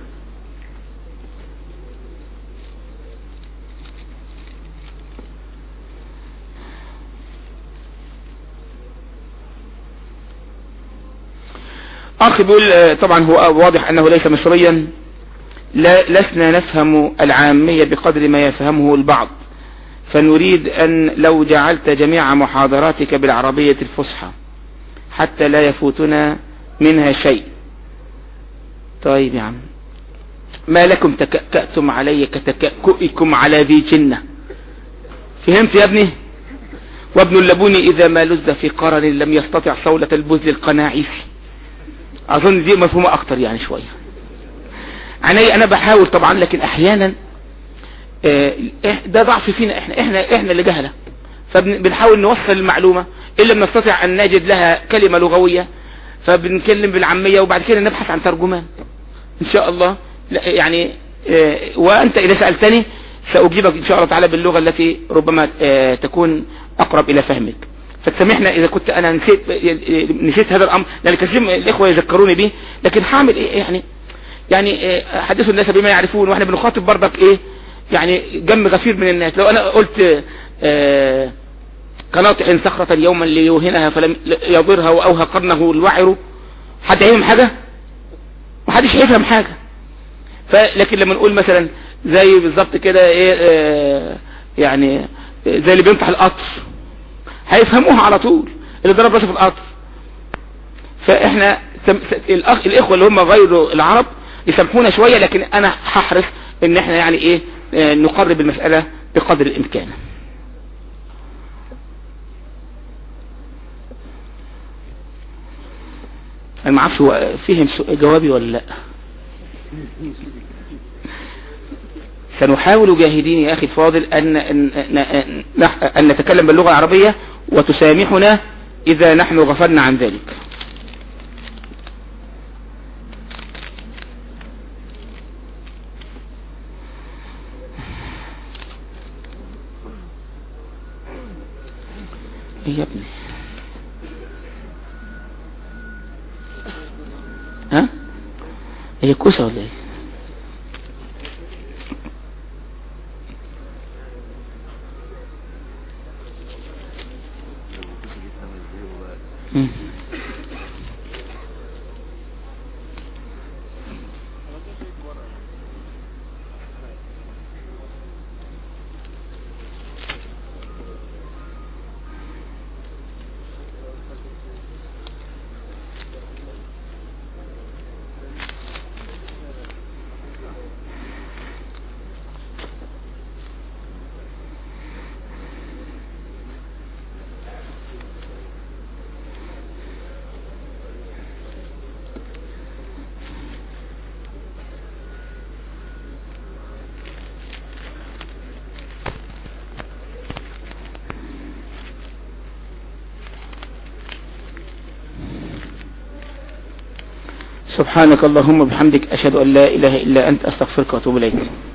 B: اخ بيقول طبعا هو واضح انه ليس مصريا لا لسنا نفهم العامية بقدر ما يفهمه البعض فنريد أن لو جعلت جميع محاضراتك بالعربية الفصحى حتى لا يفوتنا منها شيء طيب يا عم ما لكم تكأتم علي كتكأكئكم على ذي جنة فهمت يا ابني وابن اللبون إذا ما لز في قرن لم يستطع صولة البذل القناعيسي أظن دي مفهومة أكتر يعني شوية عني أنا بحاول طبعا لكن أحيانا ده ضعف فينا احنا احنا احنا اللي جهله فبنحاول نوصل المعلومة ان لم نستطع ان نجد لها كلمة لغوية فبنكلم بالعامية وبعد كده نبحث عن ترجمان ان شاء الله يعني وانت اذا سألتني سأجيبك ان شاء الله تعالى باللغة التي ربما تكون اقرب الى فهمك فتسامحنا اذا كنت انا نسيت نسيت هذا الامر لان كثير من الاخوة يذكروني به لكن هعمل ايه يعني يعني حدثوا الناس بما يعرفون واحنا بنخاطب برضك ايه يعني جم غفير من الناس لو انا قلت آه كناطح صخرة يوما ليوهنها فلم يضرها واوهى قرنه الوعر حد يفهم حاجة محدش هيفهم حاجة فلكن لما نقول مثلا زي بالظبط كده ايه آه يعني زي اللي بينطح القطر هيفهموها على طول اللي ضرب راسه في القطر فاحنا الاخ الاخوه اللي هم غير العرب يسامحونا شوية لكن انا هحرص ان احنا يعني ايه نقرب المسألة بقدر الامكان انا ما اعرفش هو فهم جوابي ولا لا سنحاول جاهدين يا اخي الفاضل ان ان, أن, أن نتكلم باللغة العربية وتسامحنا اذا نحن غفلنا عن ذلك ايه يا ابني ها هي كوسة ولا ايه مم. سبحانك اللهم وبحمدك أشهد أن لا إله إلا أنت أستغفرك وأتوب إليك